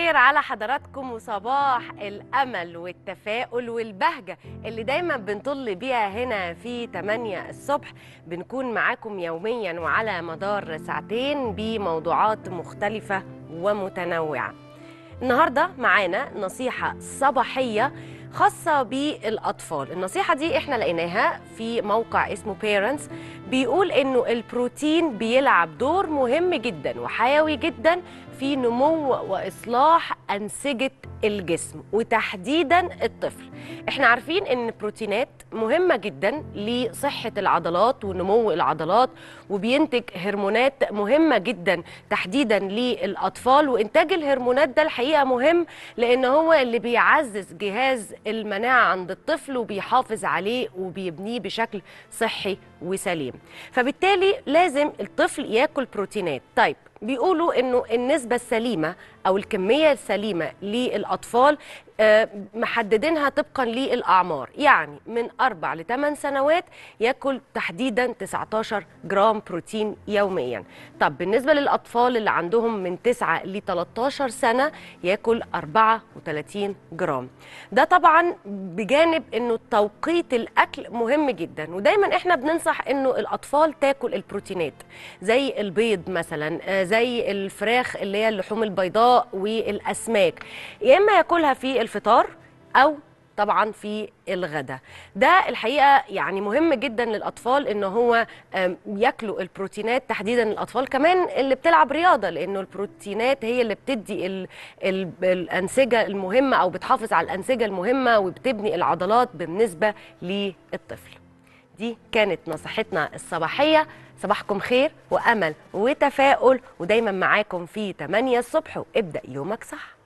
الخير على حضراتكم وصباح الأمل والتفاؤل والبهجة اللي دايما بنطل بيها هنا في 8 الصبح بنكون معاكم يوميا وعلى مدار ساعتين بموضوعات مختلفة ومتنوعة النهاردة معانا نصيحة صباحية خاصة بالأطفال النصيحة دي احنا لقيناها في موقع اسمه بيرنتس بيقول انه البروتين بيلعب دور مهم جدا وحيوي جدا في نمو واصلاح انسجه الجسم وتحديدا الطفل احنا عارفين ان البروتينات مهمه جدا لصحه العضلات ونمو العضلات وبينتج هرمونات مهمه جدا تحديدا للاطفال وانتاج الهرمونات ده الحقيقه مهم لان هو اللي بيعزز جهاز المناعه عند الطفل وبيحافظ عليه وبيبنيه بشكل صحي وسليم فبالتالي لازم الطفل ياكل بروتينات طيب بيقولوا انه النسبه السليمه او الكميه السليمه للاطفال آه، محددينها طبقا للاعمار يعني من اربع لثمان سنوات ياكل تحديدا 19 جرام بروتين يوميا طب بالنسبه للاطفال اللي عندهم من 9 ل 13 سنه ياكل 34 جرام ده طبعا بجانب انه توقيت الاكل مهم جدا ودايما احنا بننصح انه الاطفال تاكل البروتينات زي البيض مثلا آه، زي الفراخ اللي هي اللحوم البيضاء والاسماك يا اما ياكلها في الفطار او طبعا في الغداء ده الحقيقه يعني مهم جدا للاطفال ان هو آم، ياكلوا البروتينات تحديدا الاطفال كمان اللي بتلعب رياضه لانه البروتينات هي اللي بتدي ال ال الانسجه المهمه او بتحافظ على الانسجه المهمه وبتبني العضلات بالنسبه للطفل دي كانت نصيحتنا الصباحيه صباحكم خير وامل وتفاؤل ودايما معاكم في 8 الصبح وابدا يومك صح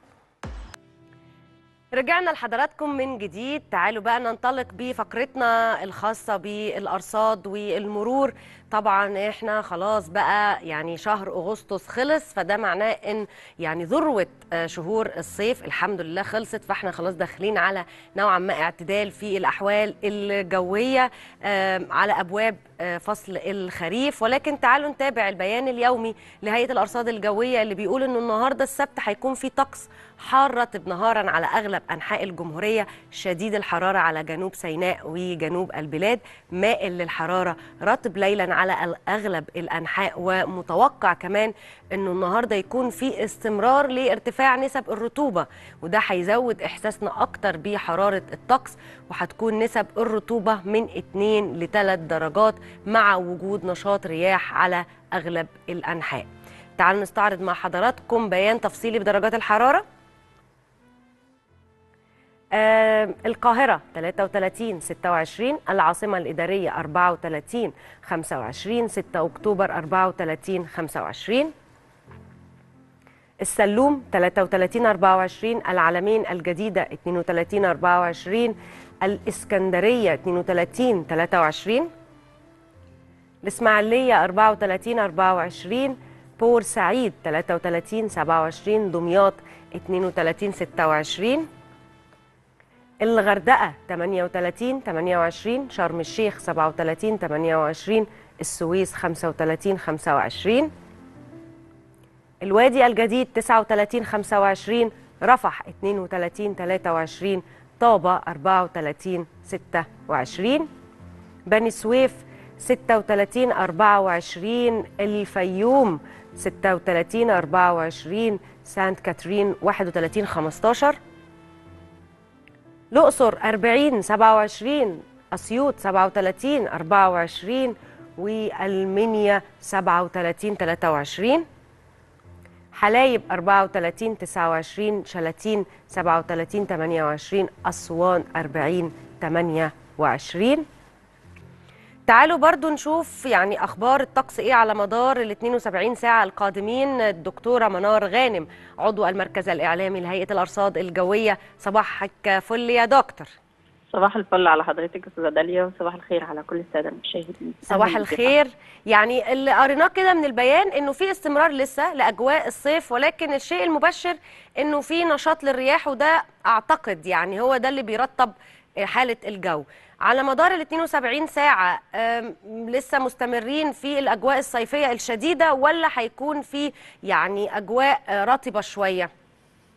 رجعنا لحضراتكم من جديد تعالوا بقى ننطلق بفقرتنا الخاصة بالأرصاد والمرور طبعا احنا خلاص بقى يعني شهر أغسطس خلص فده معناه ان يعني ذروة آه، شهور الصيف الحمد لله خلصت فاحنا خلاص داخلين على نوعا ما اعتدال في الأحوال الجوية آم، على أبواب آه، فصل الخريف ولكن تعالوا نتابع البيان اليومي لهيئة الأرصاد الجوية اللي بيقول انه النهارده السبت هيكون في طقس حار رطب نهارا على اغلب انحاء الجمهوريه شديد الحراره على جنوب سيناء وجنوب البلاد مائل للحراره رطب ليلا على اغلب الانحاء ومتوقع كمان انه النهارده يكون في استمرار لارتفاع نسب الرطوبه وده هيزود احساسنا اكتر بحراره الطقس وهتكون نسب الرطوبه من 2 ل 3 درجات مع وجود نشاط رياح على اغلب الانحاء تعالوا نستعرض مع حضراتكم بيان تفصيلي بدرجات الحراره آه، القاهرة 33 26 العاصمة الإدارية 34 25 6 أكتوبر 34 25 السلوم 33 24 العلمين الجديدة 32 24 الإسكندرية 32 23 الإسماعيلية 34 24 بورسعيد 33 27 دمياط 32 26 الغردقة 38 28 شرم الشيخ 37 28 السويس 35 25 الوادي الجديد 39 25 رفح 32 23 طابة 34 26 بني سويف 36 24 الفيوم 36 24 سانت كاترين 31 15 الأقصر 40 27 أسيوط 37 24 والمنيا 37 23 حلايب 34 29 شلاتين 37 28 أسوان 40 28 تعالوا برضو نشوف يعني اخبار الطقس ايه على مدار ال 72 ساعه القادمين الدكتوره منار غانم عضو المركز الاعلامي لهيئه الارصاد الجويه صباحك فل يا دكتور صباح الفل على حضرتك استاذه داليا وصباح الخير على كل الساده المشاهدين صباح أهلاً بك. الخير يعني اللي قريناه كده من البيان انه في استمرار لسه لاجواء الصيف ولكن الشيء المبشر انه في نشاط للرياح وده اعتقد يعني هو ده اللي بيرطب حاله الجو على مدار ال 72 ساعه أم، لسه مستمرين في الاجواء الصيفيه الشديده ولا هيكون في يعني اجواء آه، رطبه شويه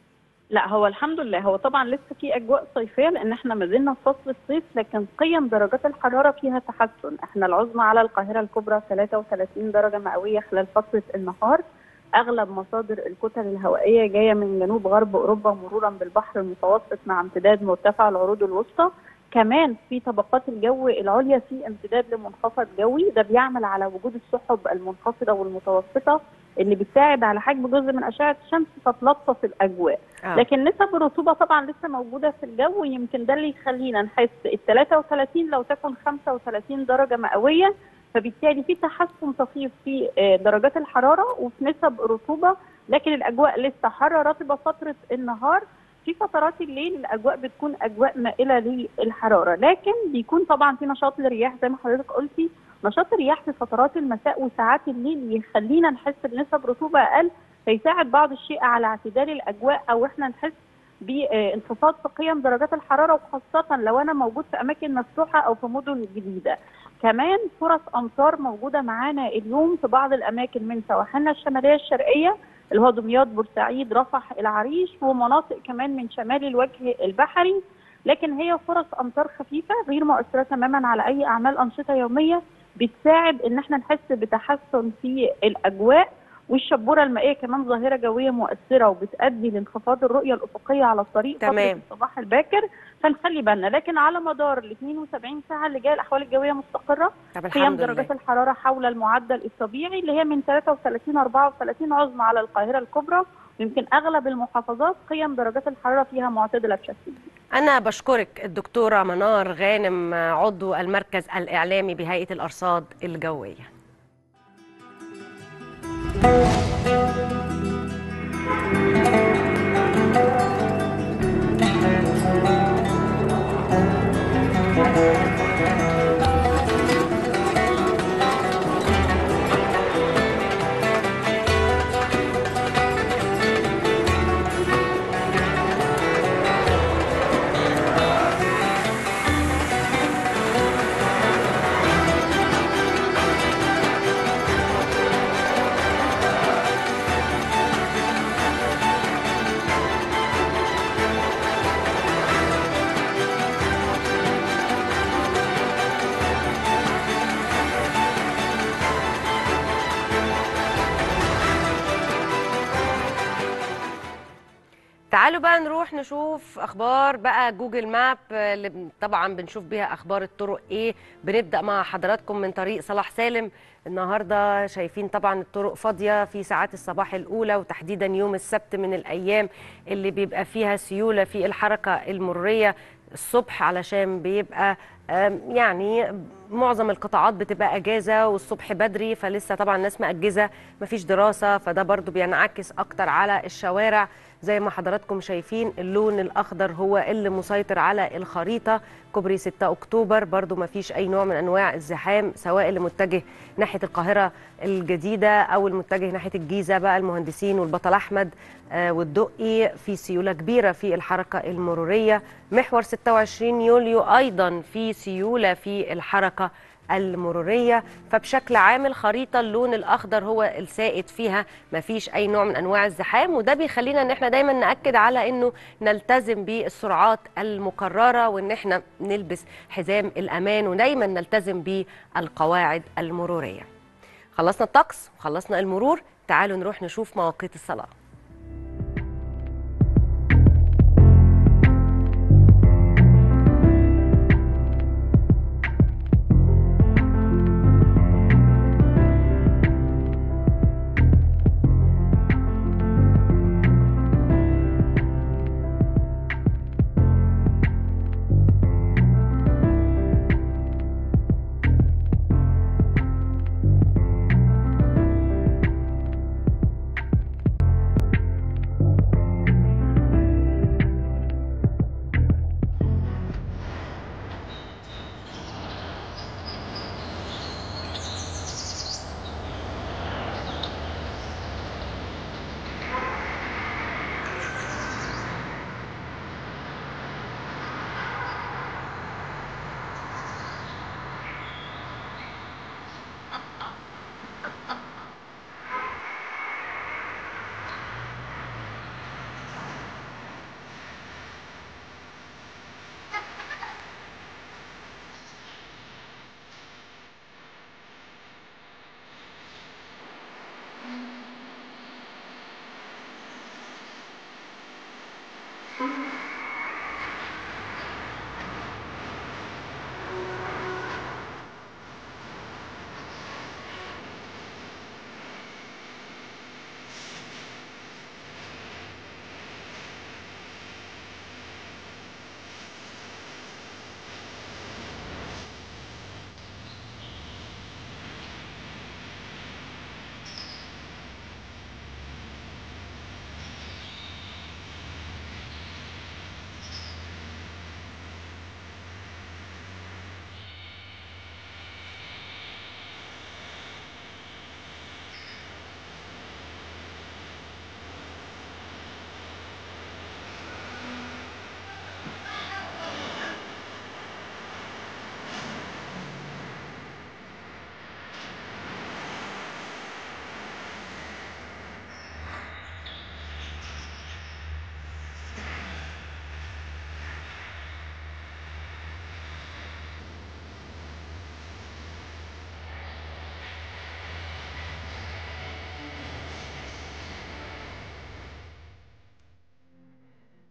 لا هو الحمد لله هو طبعا لسه في اجواء صيفيه لان احنا ما زلنا في فصل الصيف لكن قيم درجات الحراره فيها تحسن احنا العظمى على القاهره الكبرى 33 درجه مئويه خلال فتره النهار اغلب مصادر الكتل الهوائيه جايه من جنوب غرب اوروبا مرورا بالبحر المتوسط مع امتداد مرتفع العروض الوسطى كمان في طبقات الجو العليا في امتداد لمنخفض جوي ده بيعمل على وجود السحب المنخفضه والمتوسطه اللي بتساعد على حجب جزء من اشعه الشمس فتلطف الاجواء آه. لكن نسب الرطوبه طبعا لسه موجوده في الجو يمكن ده اللي يخلينا نحس ال 33 لو تكن 35 درجه مئويه فبالتالي في تحسن طفيف في آه، درجات الحراره وفي نسب الرطوبه لكن الاجواء لسه حاره رطبه فتره النهار في فترات الليل الاجواء بتكون اجواء مائله للحراره لكن بيكون طبعا في نشاط للرياح زي ما حضرتك قلتي نشاط الرياح في فترات المساء وساعات الليل يخلينا نحس بنسب رطوبه اقل فيساعد بعض الشيء على اعتدال الاجواء او احنا نحس بانخفاض في قيم درجات الحراره وخاصه لو انا موجود في اماكن مفتوحه او في مدن جديده. كمان فرص امطار موجوده معانا اليوم في بعض الاماكن من سواحلنا الشماليه الشرقيه اللي هو دمياط بورسعيد رفح العريش ومناطق كمان من شمال الوجه البحري لكن هي فرص امطار خفيفه غير مؤثره تماما على اي اعمال انشطه يوميه بتساعد ان احنا نحس بتحسن في الاجواء والشبوره المائيه كمان ظاهره جويه مؤثره وبتؤدي لانخفاض الرؤيه الافقيه على الطريق تمام. فتره الصباح الباكر فنخلي بالنا لكن على مدار ال 72 ساعه اللي جايه الاحوال الجويه مستقره طب قيم الحمد درجات لله الحراره حول المعدل الطبيعي اللي هي من 33 34 عظمى على القاهره الكبرى ويمكن اغلب المحافظات قيم درجات الحراره فيها معتدله بشكل كبير. أنا بشكرك الدكتورة منار غانم عضو المركز الإعلامي بهيئة الأرصاد الجوية تعالوا بقى نروح نشوف اخبار بقى جوجل ماب اللي بن- طبعا بنشوف بيها اخبار الطرق ايه بنبدا مع حضراتكم من طريق صلاح سالم النهارده شايفين طبعا الطرق فاضيه في ساعات الصباح الاولى وتحديدا يوم السبت من الايام اللي بيبقى فيها سيوله في الحركه المروريه الصبح علشان بيبقى آم، يعني معظم القطاعات بتبقى اجازه والصبح بدري فلسه طبعا الناس مأجزه مفيش دراسه فده برضو بينعكس اكتر على الشوارع زي ما حضراتكم شايفين اللون الاخضر هو اللي مسيطر على الخريطه كوبري 6 اكتوبر برضو مفيش اي نوع من انواع الزحام سواء اللي متجه ناحيه القاهره الجديده او المتجه ناحيه الجيزه بقى المهندسين والبطل احمد آه، والدقي في سيوله كبيره في الحركه المروريه محور 26 يوليو ايضا في سيوله في الحركه المروريه فبشكل عام الخريطه اللون الاخضر هو السائد فيها مفيش اي نوع من انواع الزحام وده بيخلينا ان احنا دايما ناكد على انه نلتزم بالسرعات المقرره وان احنا نلبس حزام الامان ودايما نلتزم بالقواعد المروريه خلصنا الطقس وخلصنا المرور تعالوا نروح نشوف مواقيت الصلاه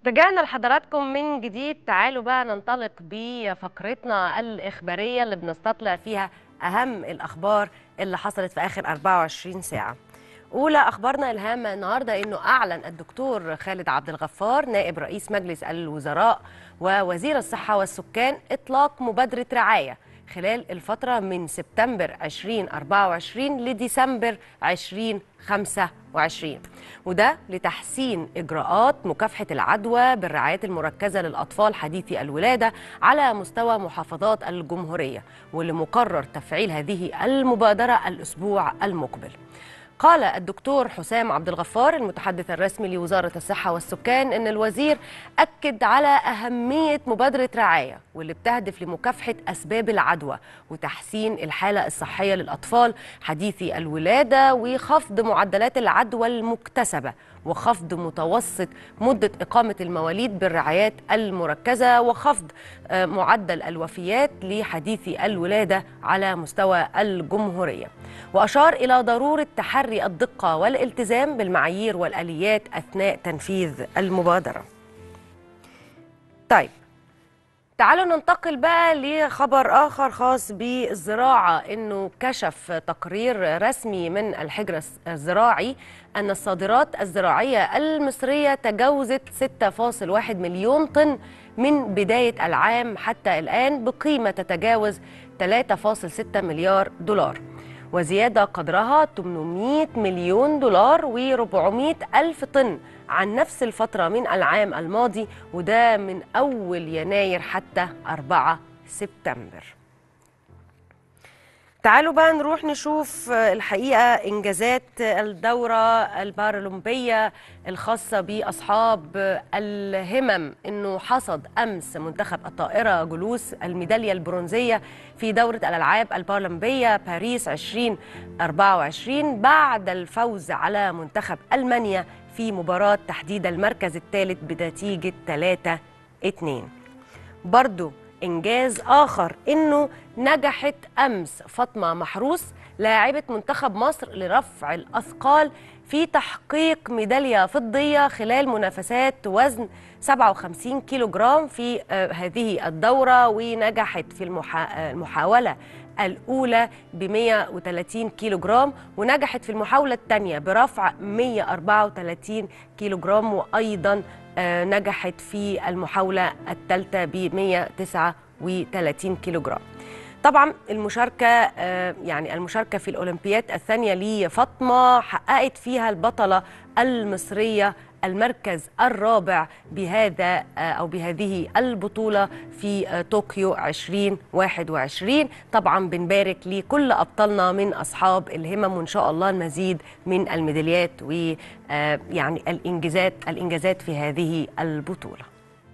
رجعنا لحضراتكم من جديد تعالوا بقى ننطلق بفقرتنا الإخبارية اللي بنستطلع فيها أهم الأخبار اللي حصلت في آخر 24 ساعة أولى أخبارنا الهامة النهاردة أنه أعلن الدكتور خالد عبد الغفار نائب رئيس مجلس الوزراء ووزير الصحة والسكان إطلاق مبادرة رعاية خلال الفترة من سبتمبر 2024 لديسمبر 2025 وده لتحسين إجراءات مكافحة العدوى بالرعايات المركزة للأطفال حديثي الولادة على مستوى محافظات الجمهورية واللي مقرر تفعيل هذه المبادرة الأسبوع المقبل قال الدكتور حسام عبد الغفار المتحدث الرسمي لوزارة الصحة والسكان أن الوزير أكد على أهمية مبادرة رعاية واللي بتهدف لمكافحة أسباب العدوى وتحسين الحالة الصحية للأطفال حديثي الولادة وخفض معدلات العدوى المكتسبة وخفض متوسط مدة إقامة المواليد بالرعايات المركزة وخفض معدل الوفيات لحديثي الولادة على مستوى الجمهورية وأشار إلى ضرورة تحري الدقة والالتزام بالمعايير والآليات أثناء تنفيذ المبادرة طيب تعالوا ننتقل بقى لخبر آخر خاص بالزراعة إنه كشف تقرير رسمي من الحجر الزراعي أن الصادرات الزراعية المصرية تجاوزت 6.1 مليون طن من بداية العام حتى الآن بقيمة تتجاوز 3.6 مليار دولار وزيادة قدرها 800 مليون دولار و400 ألف طن عن نفس الفترة من العام الماضي وده من أول يناير حتى 4 سبتمبر تعالوا بقى نروح نشوف الحقيقة إنجازات الدورة البارالمبية الخاصة بأصحاب الهمم إنه حصد أمس منتخب الطائرة جلوس الميدالية البرونزية في دورة الألعاب البارالمبية باريس 2024 بعد الفوز على منتخب ألمانيا في مباراة تحديد المركز الثالث بنتيجة 3 2 برضو إنجاز آخر إنه نجحت أمس فاطمة محروس لاعبة منتخب مصر لرفع الأثقال في تحقيق ميدالية فضية خلال منافسات وزن 57 كيلو جرام في هذه الدورة ونجحت في المحا... المحاولة الأولى ب 130 كيلو جرام ونجحت في المحاولة الثانية برفع 134 كيلو جرام وأيضا نجحت في المحاولة الثالثة ب 139 كيلو جرام طبعا المشاركة يعني المشاركة في الأولمبياد الثانية لفاطمة حققت فيها البطلة المصرية المركز الرابع بهذا أو بهذه البطولة في طوكيو 2021 طبعا بنبارك لكل أبطالنا من أصحاب الهمم وإن شاء الله المزيد من الميداليات ويعني الإنجازات الإنجازات في هذه البطولة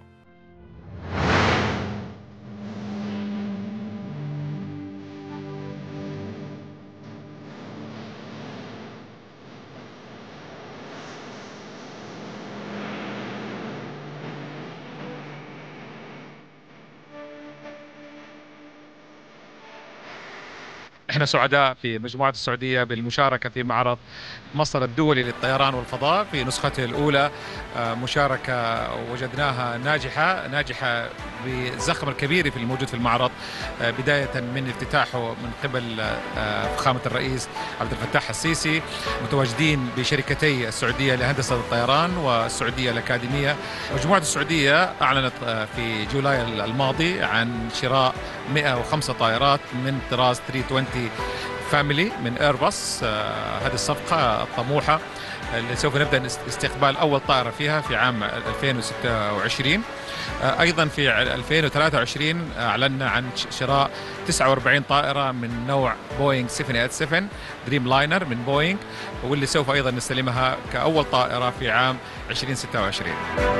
احنا سعداء في مجموعه السعوديه بالمشاركه في معرض مصر الدولي للطيران والفضاء في نسخته الاولى مشاركه وجدناها ناجحه ناجحه بالزخم الكبير في الموجود في المعرض بدايه من افتتاحه من قبل فخامه الرئيس عبد الفتاح السيسي متواجدين بشركتي السعوديه لهندسه الطيران والسعوديه الاكاديميه مجموعه السعوديه اعلنت في جولاي الماضي عن شراء 105 طائرات من طراز 320 فاميلي من ايرباص هذه الصفقه الطموحه اللي سوف نبدا استقبال اول طائره فيها في عام 2026 ايضا في 2023 اعلنا عن شراء 49 طائره من نوع بوينغ 787 دريم لاينر من بوينغ واللي سوف ايضا نستلمها كاول طائره في عام 2026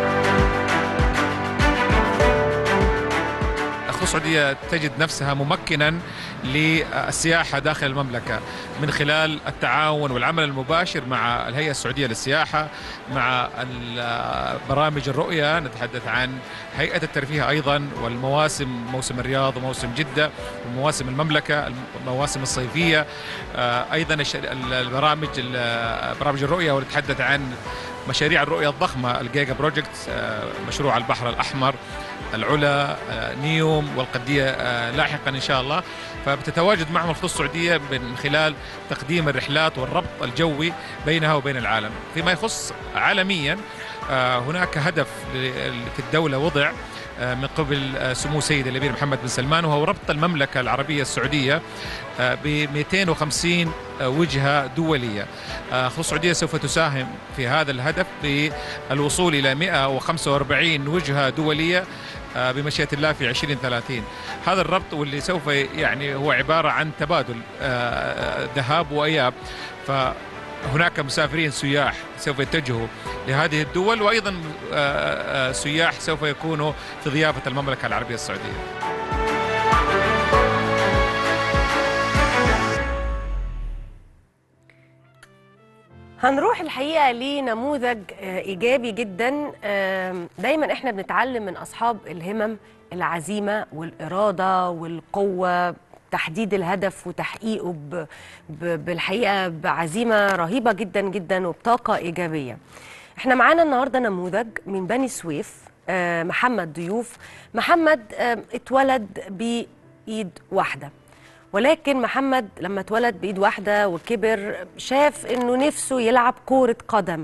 السعودية تجد نفسها ممكنا للسياحة داخل المملكة من خلال التعاون والعمل المباشر مع الهيئة السعودية للسياحة مع برامج الرؤية نتحدث عن هيئة الترفيه أيضا والمواسم موسم الرياض وموسم جدة ومواسم المملكة المواسم الصيفية أيضا البرامج برامج الرؤية ونتحدث عن مشاريع الرؤيه الضخمه الجيجا بروجكت مشروع البحر الاحمر العلا آه، نيوم والقديه آه، لاحقا ان شاء الله فبتتواجد معهم الخطوط السعوديه من خلال تقديم الرحلات والربط الجوي بينها وبين العالم فيما يخص عالميا آه، هناك هدف ل- في الدوله وضع آه، من قبل آه، سمو سيد الامير محمد بن سلمان وهو ربط المملكه العربيه السعوديه ب 250 وجهه دوليه. آه، الخطوط السعوديه سوف تساهم في هذا الهدف بالوصول الى 145 وجهه دوليه آه، بمشيئه الله في 2030 هذا الربط واللي سوف يعني هو عباره عن تبادل آه، ذهاب واياب فهناك مسافرين سياح سوف يتجهوا لهذه الدول وايضا آه، آه، سياح سوف يكونوا في ضيافه المملكه العربيه السعوديه. هنروح الحقيقه لنموذج آه، ايجابي جدا آم، دايما احنا بنتعلم من اصحاب الهمم العزيمه والاراده والقوه تحديد الهدف وتحقيقه ب... ب... بالحقيقه بعزيمه رهيبه جدا جدا وبطاقه ايجابيه. احنا معانا النهارده نموذج من بني سويف آه، محمد ضيوف محمد آه، اتولد بايد واحده ولكن محمد لما اتولد بايد واحده وكبر شاف انه نفسه يلعب كوره قدم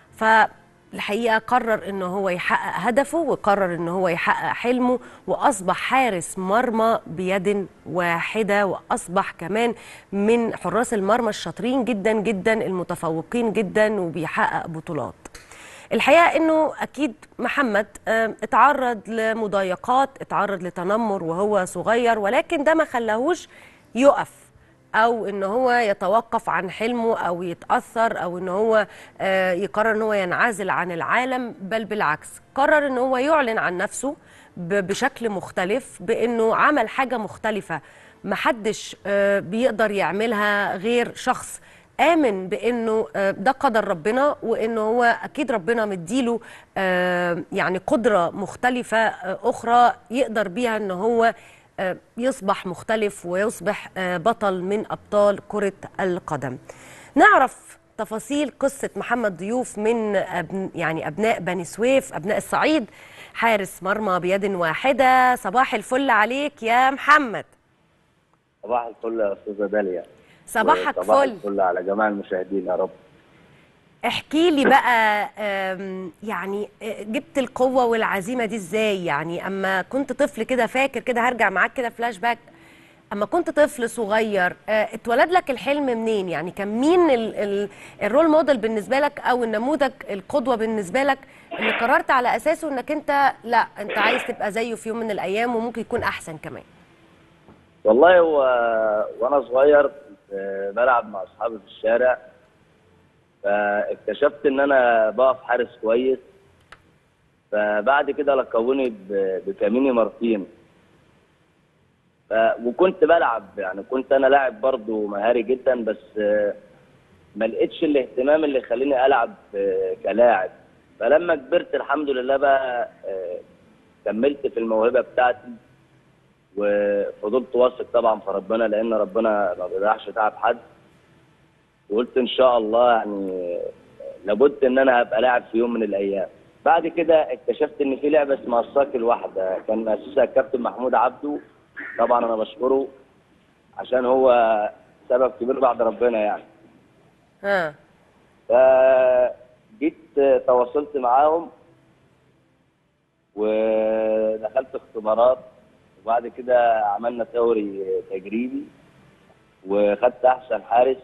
فالحقيقه قرر انه هو يحقق هدفه وقرر انه هو يحقق حلمه واصبح حارس مرمى بيد واحده واصبح كمان من حراس المرمى الشاطرين جدا جدا المتفوقين جدا وبيحقق بطولات الحقيقه انه اكيد محمد آه، اتعرض لمضايقات اتعرض لتنمر وهو صغير ولكن ده ما خلاهوش يقف او ان هو يتوقف عن حلمه او يتاثر او ان هو آه، يقرر ان هو ينعزل عن العالم بل بالعكس قرر ان هو يعلن عن نفسه ب- بشكل مختلف بانه عمل حاجه مختلفه محدش آه، بيقدر يعملها غير شخص آمن بأنه آه، ده قدر ربنا وأنه هو أكيد ربنا مديله آه، يعني قدرة مختلفة آه، أخرى يقدر بيها أنه هو آه، يصبح مختلف ويصبح آه، بطل من أبطال كرة القدم نعرف تفاصيل قصة محمد ضيوف من أبن يعني أبناء بني سويف أبناء الصعيد حارس مرمى بيد واحدة صباح الفل عليك يا محمد صباح الفل يا استاذه داليا صباحك صباح فل الفل على جميع المشاهدين يا رب احكي لي بقى آم، يعني آه، جبت القوة والعزيمة دي ازاي يعني اما كنت طفل كده فاكر كده هرجع معاك كده فلاش باك اما كنت طفل صغير آه، اتولد لك الحلم منين يعني كان مين ال ال الرول موديل بالنسبة لك او النموذج القدوة بالنسبة لك اللي قررت على اساسه انك انت لا انت عايز تبقى زيه في يوم من الايام وممكن يكون احسن كمان والله هو وانا صغير كنت بلعب مع اصحابي في الشارع فاكتشفت ان انا بقف حارس كويس فبعد كده لقبوني ب- بكاميني مارتين ف... وكنت بلعب يعني كنت انا لاعب برضه مهاري جدا بس آه، ما لقيتش الاهتمام اللي يخليني العب آه، كلاعب فلما كبرت الحمد لله بقى آه، كملت في الموهبه بتاعتي وفضلت واثق طبعا في ربنا لان ربنا ما بيضيعش تعب حد وقلت ان شاء الله يعني لابد ان انا ابقى لاعب في يوم من الايام بعد كده اكتشفت ان في لعبه اسمها الصاك الواحده كان مؤسسها الكابتن محمود عبده طبعا انا بشكره عشان هو سبب كبير بعد ربنا يعني ها فجيت تواصلت معاهم ودخلت اختبارات وبعد كده عملنا دوري تجريبي وخدت احسن حارس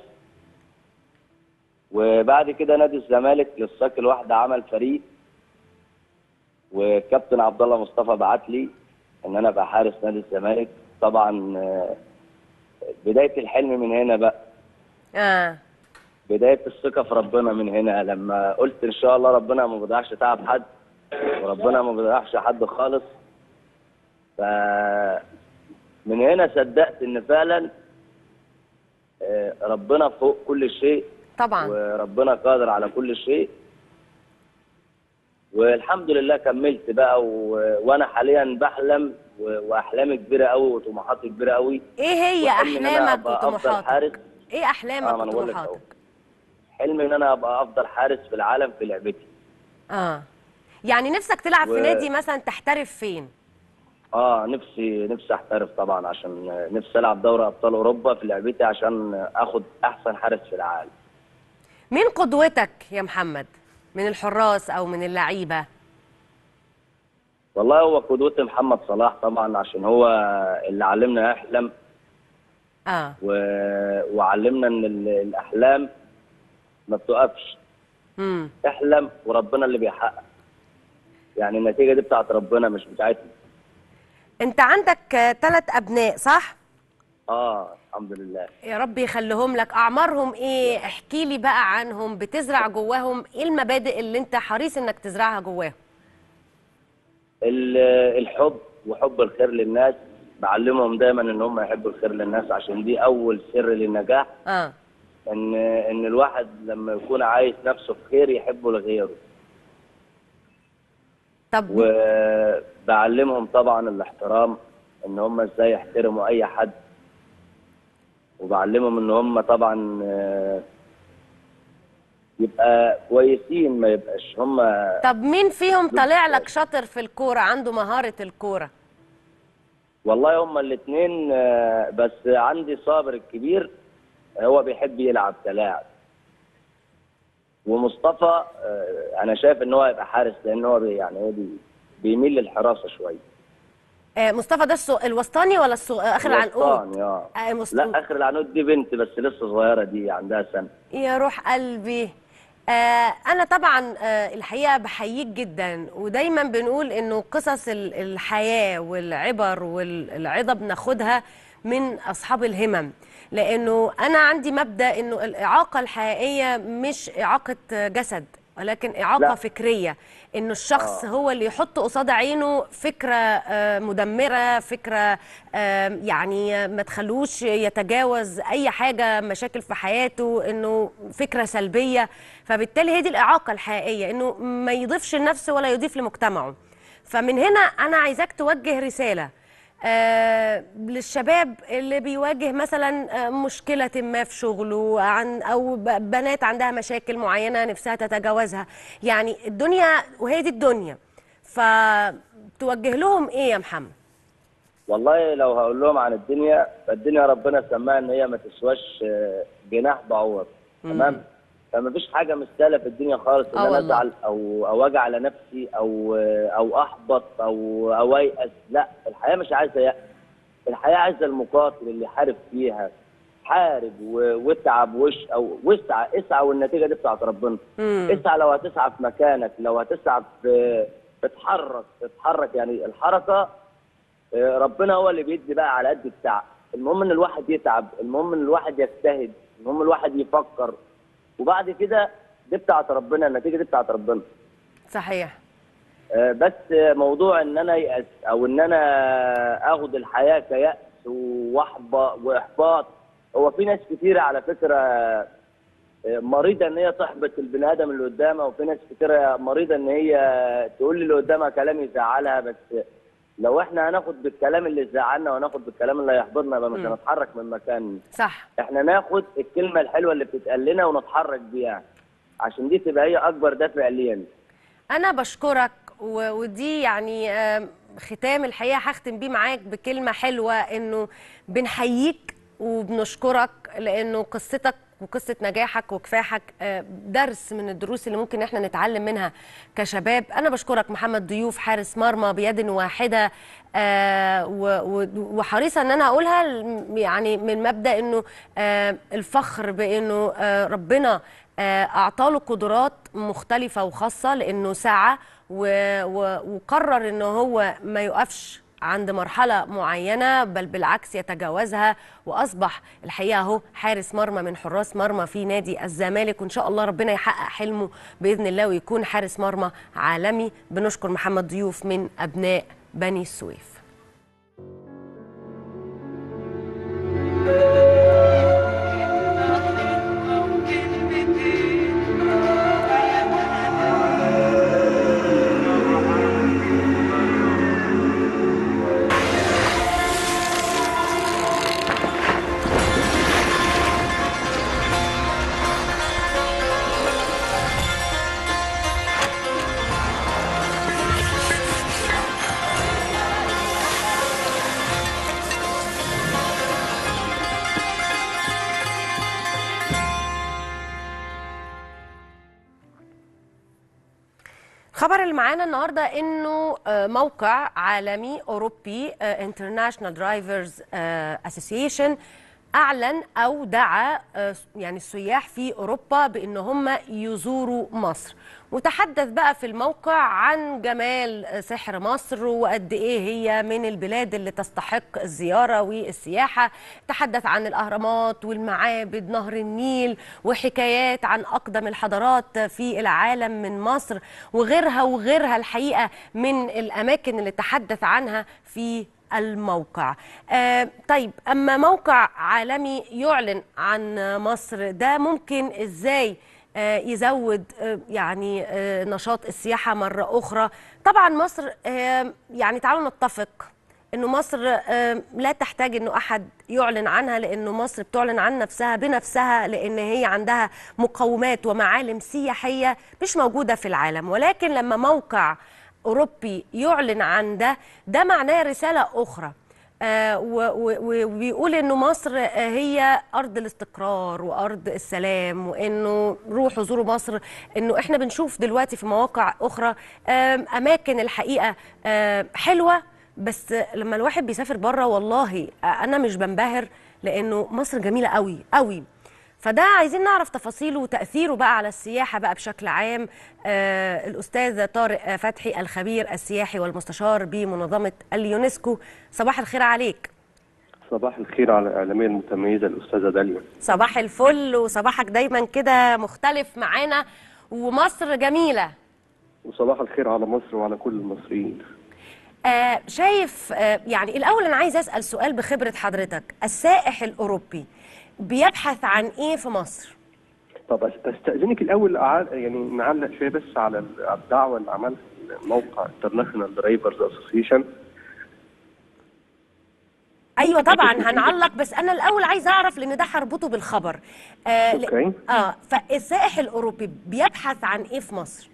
وبعد كده نادي الزمالك للصاك الواحده عمل فريق والكابتن عبد الله مصطفى بعت لي ان انا ابقى حارس نادي الزمالك طبعا آه، بدايه الحلم من هنا بقى اه بدايه الثقه في ربنا من هنا لما قلت ان شاء الله ربنا ما بيضيعش تعب حد وربنا ما بيضيعش حد خالص ف من هنا صدقت ان فعلا آه، ربنا فوق كل شيء طبعا وربنا قادر على كل شيء والحمد لله كملت بقى و... وانا حاليا بحلم و... واحلامي كبيره قوي وطموحاتي كبيره قوي ايه هي وحلمي إن أنا احلامك أبقى أفضل وطموحاتك حارس ايه احلامك آه، ما أنا بقول لك أهو. وطموحاتك حلمي ان انا ابقى افضل حارس في العالم في لعبتي اه يعني نفسك تلعب في و- نادي مثلا تحترف فين اه نفسي نفسي احترف طبعا عشان نفسي العب دوري ابطال اوروبا في لعبتي عشان اخد احسن حارس في العالم مين قدوتك يا محمد من الحراس او من اللعيبه والله هو قدوتي محمد صلاح طبعا عشان هو اللي علمنا احلم اه و... وعلمنا ان ال- الاحلام ما بتقفش امم احلم وربنا اللي بيحقق يعني النتيجه دي بتاعت ربنا مش بتاعتنا انت عندك ثلاث ابناء صح اه الحمد لله يا رب يخليهم لك اعمارهم ايه احكي لي بقى عنهم بتزرع جواهم ايه المبادئ اللي انت حريص انك تزرعها جواهم ال- الحب وحب الخير للناس بعلمهم دايما ان هم يحبوا الخير للناس عشان دي اول سر للنجاح اه ان ان الواحد لما يكون عايز نفسه في خير يحبه لغيره طب وبعلمهم طبعا الاحترام ان هم ازاي يحترموا اي حد وبعلمهم ان هم طبعا آه، يبقى كويسين ما يبقاش هم طب مين فيهم طالع لك شاطر في الكوره عنده مهاره الكوره والله هم الاثنين بس عندي صابر الكبير هو بيحب يلعب كلاعب ومصطفى آه، انا شايف ان هو هيبقى حارس لان هو بي- يعني هو بي- بيميل للحراسه شويه آه مصطفى ده السو... الوسطاني ولا السو... اخر العنقود وسطاني، اه آه مست... لا اخر العنود دي بنت بس لسه صغيره دي عندها سنه يا روح قلبي آه أنا طبعا آه الحقيقة بحييك جدا ودايما بنقول إنه قصص ال- الحياة والعبر والعظة بناخدها من أصحاب الهمم لأنه أنا عندي مبدأ إنه الإعاقة الحقيقية مش إعاقة جسد ولكن إعاقة لا. فكرية إنه الشخص آه. هو اللي يحط قصاد عينه فكرة آه، مدمرة فكرة آه، يعني ما تخلوش يتجاوز أي حاجة مشاكل في حياته إنه فكرة سلبية فبالتالي هي دي الإعاقة الحقيقية إنه ما يضيفش لنفسه ولا يضيف لمجتمعه فمن هنا أنا عايزاك توجه رسالة آه للشباب اللي بيواجه مثلا آه، مشكلة ما في شغله عن أو ب- بنات عندها مشاكل معينة نفسها تتجاوزها يعني الدنيا وهي دي الدنيا فتوجه لهم إيه يا محمد؟ والله لو هقول لهم عن الدنيا فالدنيا ربنا سماها ان هي ما تسواش آه، جناح بعوض تمام فما فيش حاجه مستاهله في الدنيا خالص ان آه انا والله. ازعل او او اجي على نفسي او آه، او احبط او او ايأس لا الحياه مش عايزه يأس الحياه عايزه المقاتل اللي يحارب فيها حارب و- واتعب وش او واسعى اسعى والنتيجه دي بتاعت ربنا مم. اسعى لو هتسعى في مكانك لو هتسعى في اتحرك اتحرك يعني الحركه آه، ربنا هو اللي بيدي بقى على قد التعب المهم ان الواحد يتعب المهم ان الواحد يجتهد المهم الواحد يفكر وبعد كده دي بتاعت ربنا النتيجه دي بتاعت ربنا صحيح آه، بس آه، موضوع ان انا يأس او ان انا اخد الحياه كيأس واحبط واحباط هو في ناس كتيره على فكره آه، مريضه ان هي تحبط البني ادم اللي قدامها وفي ناس كتيره مريضه ان هي تقول لي اللي قدامها كلام يزعلها بس لو احنا هناخد بالكلام اللي يزعلنا وهناخد بالكلام اللي هيحبطنا يبقى مش مم. هنتحرك من مكاننا صح احنا ناخد الكلمه الحلوه اللي بتتقال لنا ونتحرك بيها عشان دي تبقى هي اكبر دافع لينا أنا بشكرك و- ودي يعني آم، ختام الحقيقة هختم بيه معاك بكلمة حلوة إنه بنحييك وبنشكرك لأنه قصتك وقصة نجاحك وكفاحك آه، درس من الدروس اللي ممكن احنا نتعلم منها كشباب أنا بشكرك محمد ضيوف حارس مرمى بيد واحدة آه، و- و- وحريصة إن أنا أقولها ل- يعني من مبدأ إنه آه، الفخر بإنه آه، ربنا آه، أعطاله قدرات مختلفة وخاصة لأنه سعى و- و- وقرر إنه هو ما يقفش عند مرحلة معينة بل بالعكس يتجاوزها وأصبح الحقيقة هو حارس مرمى من حراس مرمى في نادي الزمالك وإن شاء الله ربنا يحقق حلمه بإذن الله ويكون حارس مرمى عالمي بنشكر محمد ضيوف من أبناء بني السويف الخبر اللي معانا النهارده انه آه، موقع عالمي اوروبي انترناشونال درايفرز اسوسيشن اعلن او دعا آه، يعني السياح في اوروبا بان هم يزوروا مصر وتحدث بقى في الموقع عن جمال آه، سحر مصر وقد ايه هي من البلاد اللي تستحق الزياره والسياحه تحدث عن الاهرامات والمعابد نهر النيل وحكايات عن اقدم الحضارات في العالم من مصر وغيرها وغيرها الحقيقه من الاماكن اللي تحدث عنها في الموقع آه طيب أما موقع عالمي يعلن عن مصر ده ممكن إزاي آه يزود آه يعني آه نشاط السياحة مرة أخرى طبعا مصر آه يعني تعالوا نتفق انه مصر آه، لا تحتاج انه احد يعلن عنها لانه مصر بتعلن عن نفسها بنفسها لان هي عندها مقومات ومعالم سياحيه مش موجوده في العالم ولكن لما موقع اوروبي يعلن عن ده ده معناه رساله اخرى آه، و- و- وبيقول انه مصر آه، هي ارض الاستقرار وارض السلام وانه روحوا زوروا مصر انه احنا بنشوف دلوقتي في مواقع اخرى آم، اماكن الحقيقه آم، حلوه بس لما الواحد بيسافر بره والله آه، انا مش بنبهر لانه مصر جميله قوي قوي فده عايزين نعرف تفاصيله وتأثيره بقى على السياحة بقى بشكل عام آه الأستاذ طارق فتحي الخبير السياحي والمستشار بمنظمة اليونسكو صباح الخير عليك صباح الخير على الإعلامية المتميزة الأستاذة داليا صباح الفل وصباحك دايما كده مختلف معانا ومصر جميلة وصباح الخير على مصر وعلى كل المصريين آه شايف آه يعني الأول أنا عايز أسأل سؤال بخبرة حضرتك السائح الأوروبي بيبحث عن إيه في مصر؟ طب أس- استأذنك الأول أع- يعني نعلق شوية بس على ال- على الدعوة اللي عملها الموقع انترناشونال درايفرز اسوسيشن ايوه طبعا هنعلق بس انا الاول عايز اعرف لان ده هربطه بالخبر آه ل- أوكي. اه فالسائح الاوروبي بيبحث عن ايه في مصر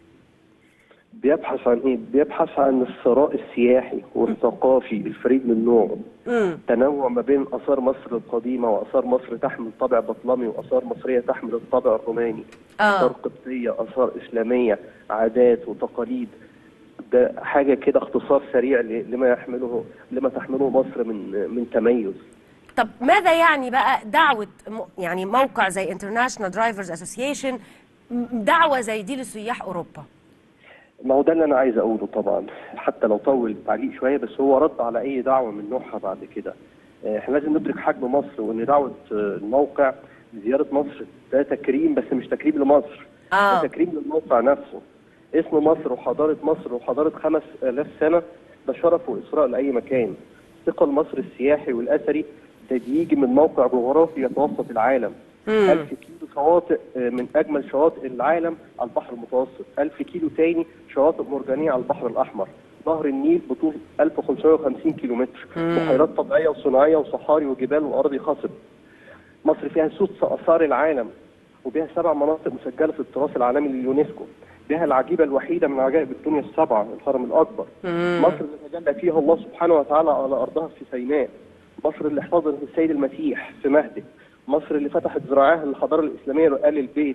بيبحث عن إيه؟ بيبحث عن الثراء السياحي والثقافي الفريد من نوعه امم تنوع ما بين آثار مصر القديمة وآثار مصر تحمل طابع بطلمي وآثار مصرية تحمل الطابع الروماني آثار اه قبطية آثار إسلامية عادات وتقاليد ده حاجة كده اختصار سريع ل- لما يحمله لما تحمله مصر من من تميز طب ماذا يعني بقى دعوه م- يعني موقع زي انترناشونال درايفرز اسوسيشن دعوه زي دي لسياح اوروبا ما هو ده اللي أنا عايز أقوله طبعا حتى لو طول التعليق شوية بس هو رد على أي دعوة من نوعها بعد كده آه، احنا لازم ندرك حجم مصر وإن دعوة آه، الموقع لزيارة مصر ده تكريم بس مش تكريم لمصر اه ده تكريم للموقع نفسه اسم مصر وحضارة مصر وحضارة خمس آلاف سنة ده شرف وإسراء لأي مكان ثقل مصر السياحي والأثري ده بيجي من موقع جغرافي يتوسط العالم مم. ألف كيلو شواطئ آه، من أجمل شواطئ العالم على البحر المتوسط ألف كيلو تاني شواطئ مرجانية على البحر الأحمر نهر النيل بطول 1550 كيلو متر بحيرات طبيعية وصناعية وصحاري وجبال وأراضي خصب مصر فيها سدس آثار العالم وبها سبع مناطق مسجلة في التراث العالمي لليونسكو بها العجيبة الوحيدة من عجائب الدنيا السبعة الهرم الأكبر مصر اللي تجلى فيها الله سبحانه وتعالى على أرضها في سيناء مصر اللي احتضنت السيد المسيح في مهده مصر اللي فتحت ذراعها للحضارة الإسلامية وآل البيت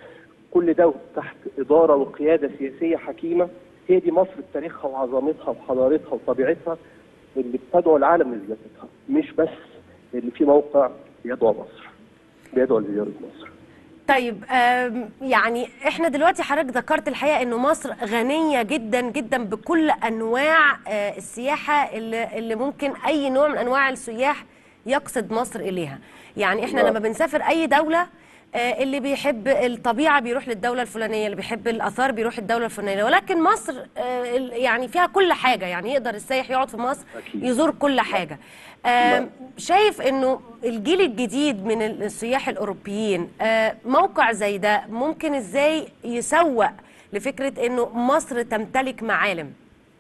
كل ده تحت إدارة وقيادة سياسية حكيمة هي دي مصر بتاريخها وعظمتها وحضارتها وطبيعتها اللي بتدعو العالم لزيارتها مش بس اللي في موقع بيدعو مصر بيدعو لزيارة مصر طيب آم، يعني احنا دلوقتي حضرتك ذكرت الحقيقه انه مصر غنيه جدا جدا بكل انواع آه، السياحه اللي, اللي ممكن اي نوع من انواع السياح يقصد مصر اليها يعني احنا نعم. لما بنسافر اي دوله آه، اللي بيحب الطبيعه بيروح للدوله الفلانيه اللي بيحب الاثار بيروح الدوله الفلانيه ولكن مصر آه، ال- يعني فيها كل حاجه يعني يقدر السائح يقعد في مصر أكيد. يزور كل حاجه آم، نعم. شايف انه الجيل الجديد من السياح الاوروبيين آه، موقع زي ده ممكن ازاي يسوق لفكره انه مصر تمتلك معالم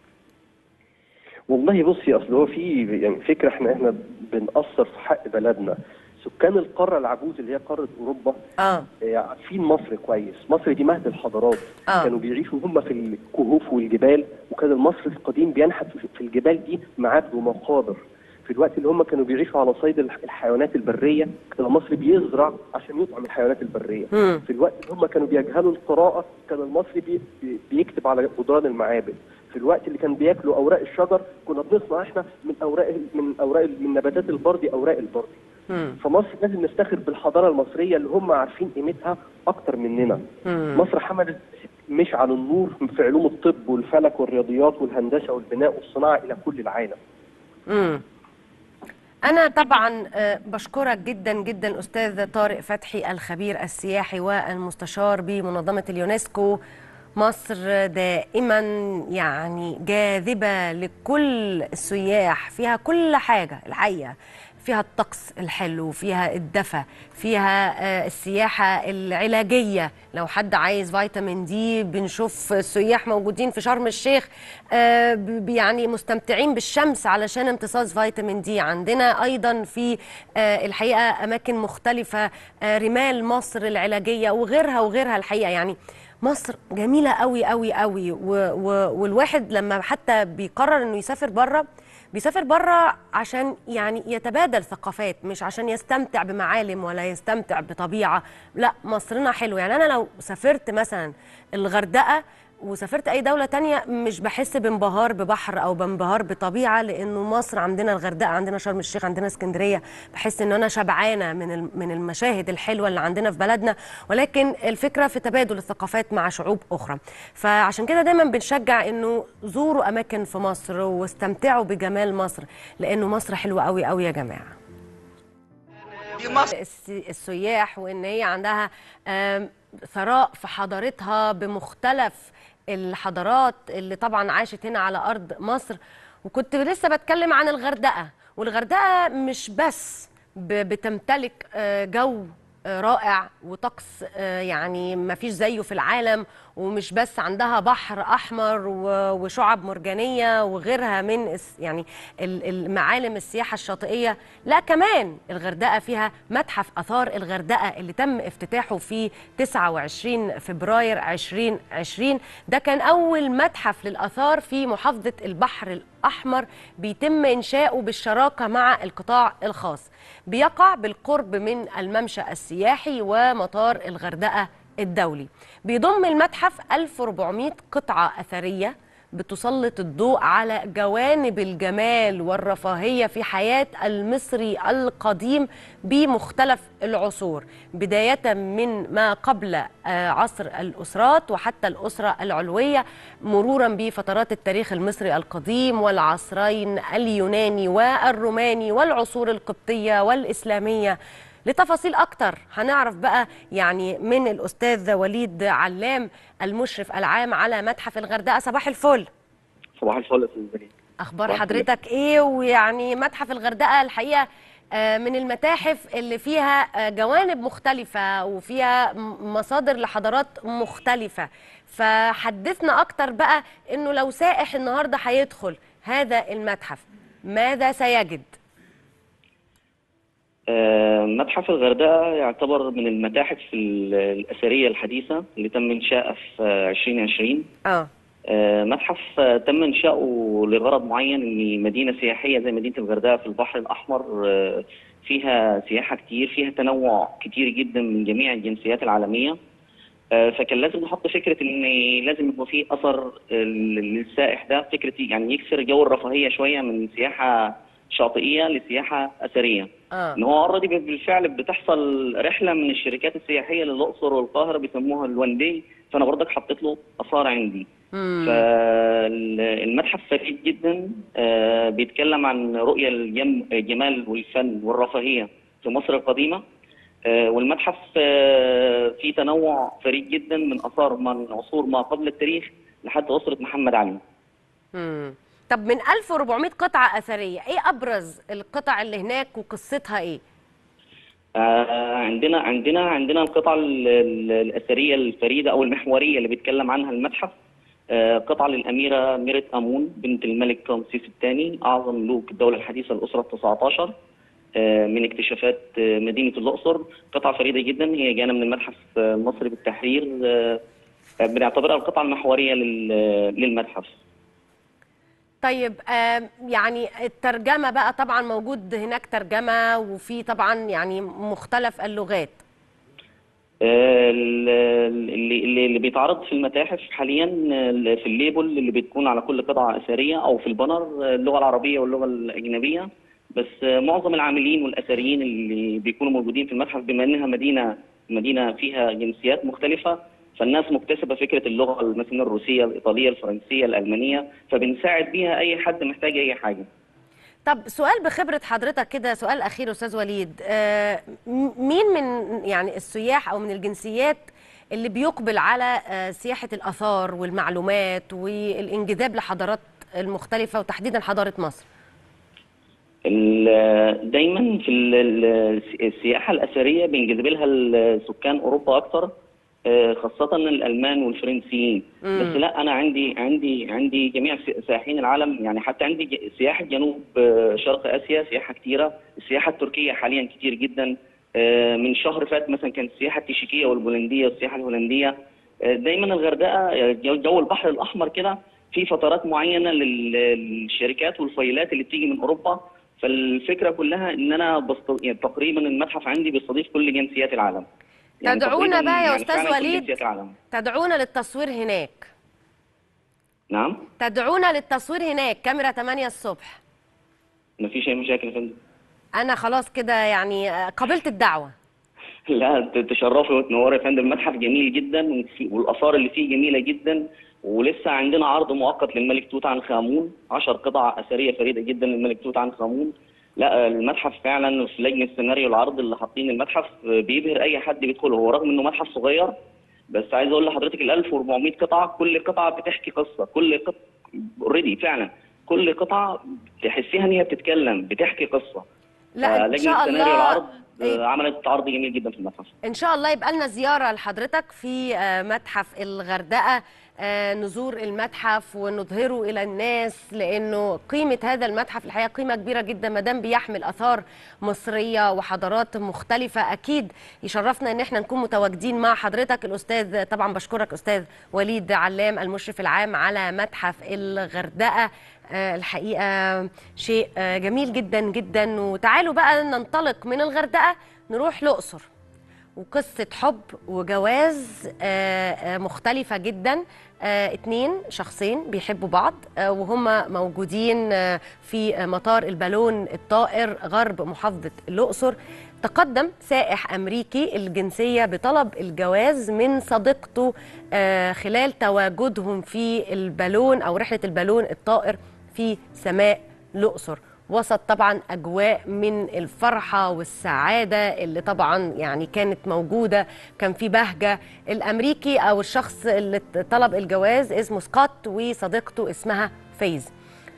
والله بصي اصل هو في يعني فكره احنا احنا بنأثر في حق بلدنا سكان القاره العجوز اللي هي قاره اوروبا اه آه، عارفين مصر كويس مصر دي مهد الحضارات آه. كانوا بيعيشوا هم في الكهوف والجبال وكان المصري القديم بينحت في- في الجبال دي معابد ومقابر في الوقت اللي هم كانوا بيعيشوا على صيد الح- الحيوانات البريه كان المصري بيزرع عشان يطعم الحيوانات البريه مم. في الوقت اللي هم كانوا بيجهلوا القراءه كان المصري بي بي بيكتب على جدران المعابد في الوقت اللي كان بياكلوا اوراق الشجر كنا بنصنع احنا من اوراق من اوراق من نباتات البردي اوراق البردي مم. فمصر لازم نفتخر بالحضاره المصريه اللي هم عارفين قيمتها اكتر مننا مم. مصر حملت مشعل النور في علوم الطب والفلك والرياضيات والهندسه والبناء والصناعه الى كل العالم مم. أنا طبعا آه، بشكرك جدا جدا أستاذ طارق فتحي الخبير السياحي والمستشار بمنظمة اليونسكو مصر دائما يعني جاذبة لكل السياح فيها كل حاجة الحقيقة فيها الطقس الحلو فيها الدفى فيها آه، السياحة العلاجية لو حد عايز فيتامين دي بنشوف السياح موجودين في شرم الشيخ آه، ب- يعني مستمتعين بالشمس علشان امتصاص فيتامين دي عندنا أيضا في آه، الحقيقة أماكن مختلفة آه، رمال مصر العلاجية وغيرها وغيرها الحقيقة يعني مصر جميلة قوي قوي قوي و و والواحد لما حتى بيقرر انه يسافر بره بيسافر بره عشان يعني يتبادل ثقافات مش عشان يستمتع بمعالم ولا يستمتع بطبيعة لا مصرنا حلو يعني أنا لو سافرت مثلا الغردقة وسافرت أي دولة تانية مش بحس بانبهار ببحر أو بانبهار بطبيعة لأنه مصر عندنا الغردقة عندنا شرم الشيخ عندنا اسكندرية بحس إن أنا شبعانة من الم- من المشاهد الحلوة اللي عندنا في بلدنا ولكن الفكرة في تبادل الثقافات مع شعوب أخرى فعشان كده دايما بنشجع إنه زوروا أماكن في مصر واستمتعوا بجمال مصر لأنه مصر حلوة قوي قوي يا جماعة الس- السياح وان هي عندها آم، ثراء في حضارتها بمختلف الحضارات اللي طبعا عاشت هنا على ارض مصر وكنت لسه بتكلم عن الغردقه والغردقه مش بس ب- بتمتلك آه، جو آه، رائع وطقس آه، يعني ما فيش زيه في العالم ومش بس عندها بحر احمر و- وشعب مرجانيه وغيرها من الس- يعني ال- المعالم السياحه الشاطئيه لا كمان الغردقه فيها متحف اثار الغردقه اللي تم افتتاحه في 29 فبراير 2020 ده كان اول متحف للاثار في محافظه البحر الاحمر بيتم انشاؤه بالشراكه مع القطاع الخاص بيقع بالقرب من الممشى السياحي ومطار الغردقه الدولي بيضم المتحف 1400 قطعة أثرية بتسلط الضوء على جوانب الجمال والرفاهية في حياة المصري القديم بمختلف العصور بداية من ما قبل آه، عصر الأسرات وحتى الأسرة العلوية مرورا بفترات التاريخ المصري القديم والعصرين اليوناني والروماني والعصور القبطية والإسلامية لتفاصيل اكتر هنعرف بقى يعني من الاستاذ وليد علام المشرف العام على متحف الغردقه صباح الفل صباح الفل يا استاذ بليد اخبار صباح الفل. حضرتك ايه ويعني متحف الغردقه الحقيقه آه، من المتاحف اللي فيها آه، جوانب مختلفة وفيها م- مصادر لحضارات مختلفة فحدثنا أكتر بقى إنه لو سائح النهاردة هيدخل هذا المتحف ماذا سيجد؟ آه، متحف الغردقة يعتبر من المتاحف ال- الأثرية الحديثة اللي تم إنشائها في آه، 2020 اه آه، متحف آه، تم إنشاؤه لغرض معين إن مدينة سياحية زي مدينة الغردقة في البحر الأحمر آه، فيها سياحة كتير فيها تنوع كتير جدا من جميع الجنسيات العالمية آه، فكان لازم نحط فكرة إن لازم يبقى فيه أثر آه، للسائح ده فكرة يعني يكسر جو الرفاهية شوية من سياحة شاطئية لسياحة أثرية اه ان هو اوريدي بالفعل بتحصل رحله من الشركات السياحيه للاقصر والقاهره بيسموها الوان داي فانا برضك حطيت له اثار عندي مم. فالمتحف فريد جدا آه، بيتكلم عن رؤيه الجم- الجمال والفن والرفاهيه في مصر القديمه آه، والمتحف آه، فيه تنوع فريد جدا من اثار من عصور ما قبل التاريخ لحد اسره محمد علي مم. طب من 1400 قطعة أثرية إيه أبرز القطع اللي هناك وقصتها إيه؟ آه، عندنا عندنا عندنا القطع ال- ال- الأثرية الفريدة أو المحورية اللي بيتكلم عنها المتحف آه، قطعة للأميرة ميرت أمون بنت الملك رمسيس الثاني أعظم ملوك الدولة الحديثة الأسرة التسعة عشر آه، من اكتشافات آه، مدينة الأقصر قطعة فريدة جدا هي جانا من المتحف آه، المصري بالتحرير آه، آه، بنعتبرها القطعة المحورية لل- للمتحف طيب آم، يعني الترجمه بقى طبعا موجود هناك ترجمه وفي طبعا يعني مختلف اللغات آه، اللي اللي اللي بيتعرض في المتاحف حاليا آه، في الليبل اللي بتكون على كل قطعه اثريه او في البانر آه، اللغه العربيه واللغه الاجنبيه بس آه، معظم العاملين والاثريين اللي بيكونوا موجودين في المتحف بما انها مدينه مدينه فيها جنسيات مختلفه فالناس مكتسبه فكره اللغه مثلا الروسيه الايطاليه الفرنسيه الالمانيه فبنساعد بيها اي حد محتاج اي حاجه طب سؤال بخبرة حضرتك كده سؤال أخير أستاذ وليد آه، م- مين من يعني السياح أو من الجنسيات اللي بيقبل على آه، سياحة الآثار والمعلومات والانجذاب لحضارات المختلفة وتحديدا حضارة مصر ال- دايما في ال- ال- السياحه الاثريه بينجذب لها ال- سكان اوروبا اكتر آه، خاصه الالمان والفرنسيين مم. بس لا انا عندي عندي عندي جميع س- سائحين العالم يعني حتى عندي ج- سياحه جنوب آه، شرق اسيا سياحه كتيره السياحه التركيه حاليا كتير جدا آه، من شهر فات مثلا كانت السياحه التشيكيه والبولنديه والسياحه الهولنديه آه، دايما الغردقه آه، جو جو البحر الاحمر كده في فترات معينه لل- للشركات والفايلات اللي بتيجي من اوروبا فالفكره كلها ان انا بست... يعني تقريبا المتحف عندي بيستضيف كل جنسيات العالم تدعونا تقريباً بقى يا يعني أستاذ فعلاً كل وليد. جنسيات العالم تدعونا للتصوير هناك نعم تدعونا للتصوير هناك كاميرا 8 الصبح مفيش اي مشاكل يا فندم أنا خلاص كده يعني آه، قبلت الدعوة لا ت- تشرفي وتنوري يا فندم المتحف جميل جدا وفي- والاثار اللي فيه جميله جدا ولسه عندنا عرض مؤقت للملك توت عنخ امون 10 قطع اثريه فريده جدا للملك توت عنخ امون لا المتحف فعلا في لجنه سيناريو العرض اللي حاطين المتحف بيبهر اي حد بيدخله هو رغم انه متحف صغير بس عايز اقول لحضرتك ال 1400 قطعه كل قطعه بتحكي قصه كل قطعه اوريدي فعلا كل قطعه تحسيها ان هي بتتكلم بتحكي قصه لا إن لجنه شاء سيناريو الله العرض إيه. آه، عملت عرض جميل جدا في المتحف ان شاء الله يبقى لنا زياره لحضرتك في آه، متحف الغردقه آه، نزور المتحف ونظهره الى الناس لانه قيمه هذا المتحف الحقيقه قيمه كبيره جدا ما دام بيحمل اثار مصريه وحضارات مختلفه اكيد يشرفنا ان احنا نكون متواجدين مع حضرتك الاستاذ طبعا بشكرك استاذ وليد علام المشرف العام على متحف الغردقه آه، الحقيقه شيء آه، جميل جدا جدا وتعالوا بقى ننطلق من الغردقه نروح الاقصر وقصة حب وجواز آه، آه، مختلفة جدا آه، اتنين شخصين بيحبوا بعض آه، وهم موجودين آه، في آه، مطار البالون الطائر غرب محافظة الأقصر تقدم سائح أمريكي الجنسية بطلب الجواز من صديقته آه، خلال تواجدهم في البالون أو رحلة البالون الطائر في سماء الأقصر وسط طبعا اجواء من الفرحه والسعاده اللي طبعا يعني كانت موجوده كان في بهجه الامريكي او الشخص اللي طلب الجواز اسمه سكوت وصديقته اسمها فايز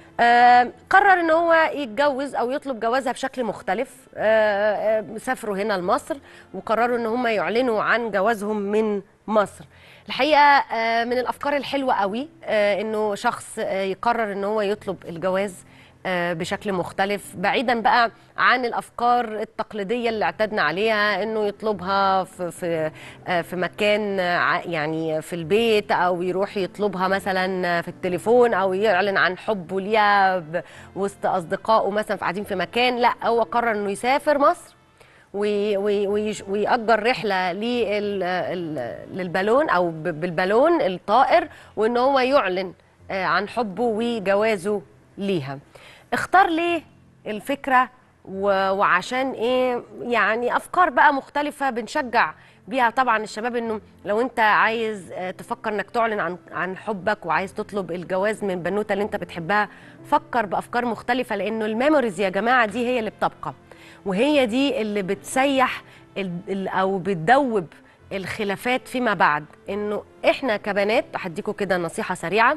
آه، قرر ان هو يتجوز او يطلب جوازها بشكل مختلف آه، آه، سافروا هنا لمصر وقرروا ان هم يعلنوا عن جوازهم من مصر الحقيقه آه، من الافكار الحلوه قوي آه، انه شخص آه، يقرر ان هو يطلب الجواز آه، بشكل مختلف بعيدا بقى عن الافكار التقليديه اللي اعتدنا عليها انه يطلبها في في آه، في مكان آه، ع- يعني في البيت او يروح يطلبها مثلا في التليفون او يعلن عن حبه ليها ب- وسط اصدقائه مثلا قاعدين في مكان لا هو قرر انه يسافر مصر وي- وي- ويش- ويأجر رحلة لل- ال- للبالون أو ب- بالبالون الطائر وإن هو يعلن آه، عن حبه وجوازه ليها اختار ليه الفكرة و- وعشان ايه يعني افكار بقى مختلفة بنشجع بيها طبعا الشباب انه لو انت عايز آه، تفكر انك تعلن عن عن حبك وعايز تطلب الجواز من بنوته اللي انت بتحبها فكر بافكار مختلفة لانه الميموريز يا جماعة دي هي اللي بتبقى وهي دي اللي بتسيح ال- ال- او بتدوب الخلافات فيما بعد انه احنا كبنات هديكوا كده نصيحة سريعة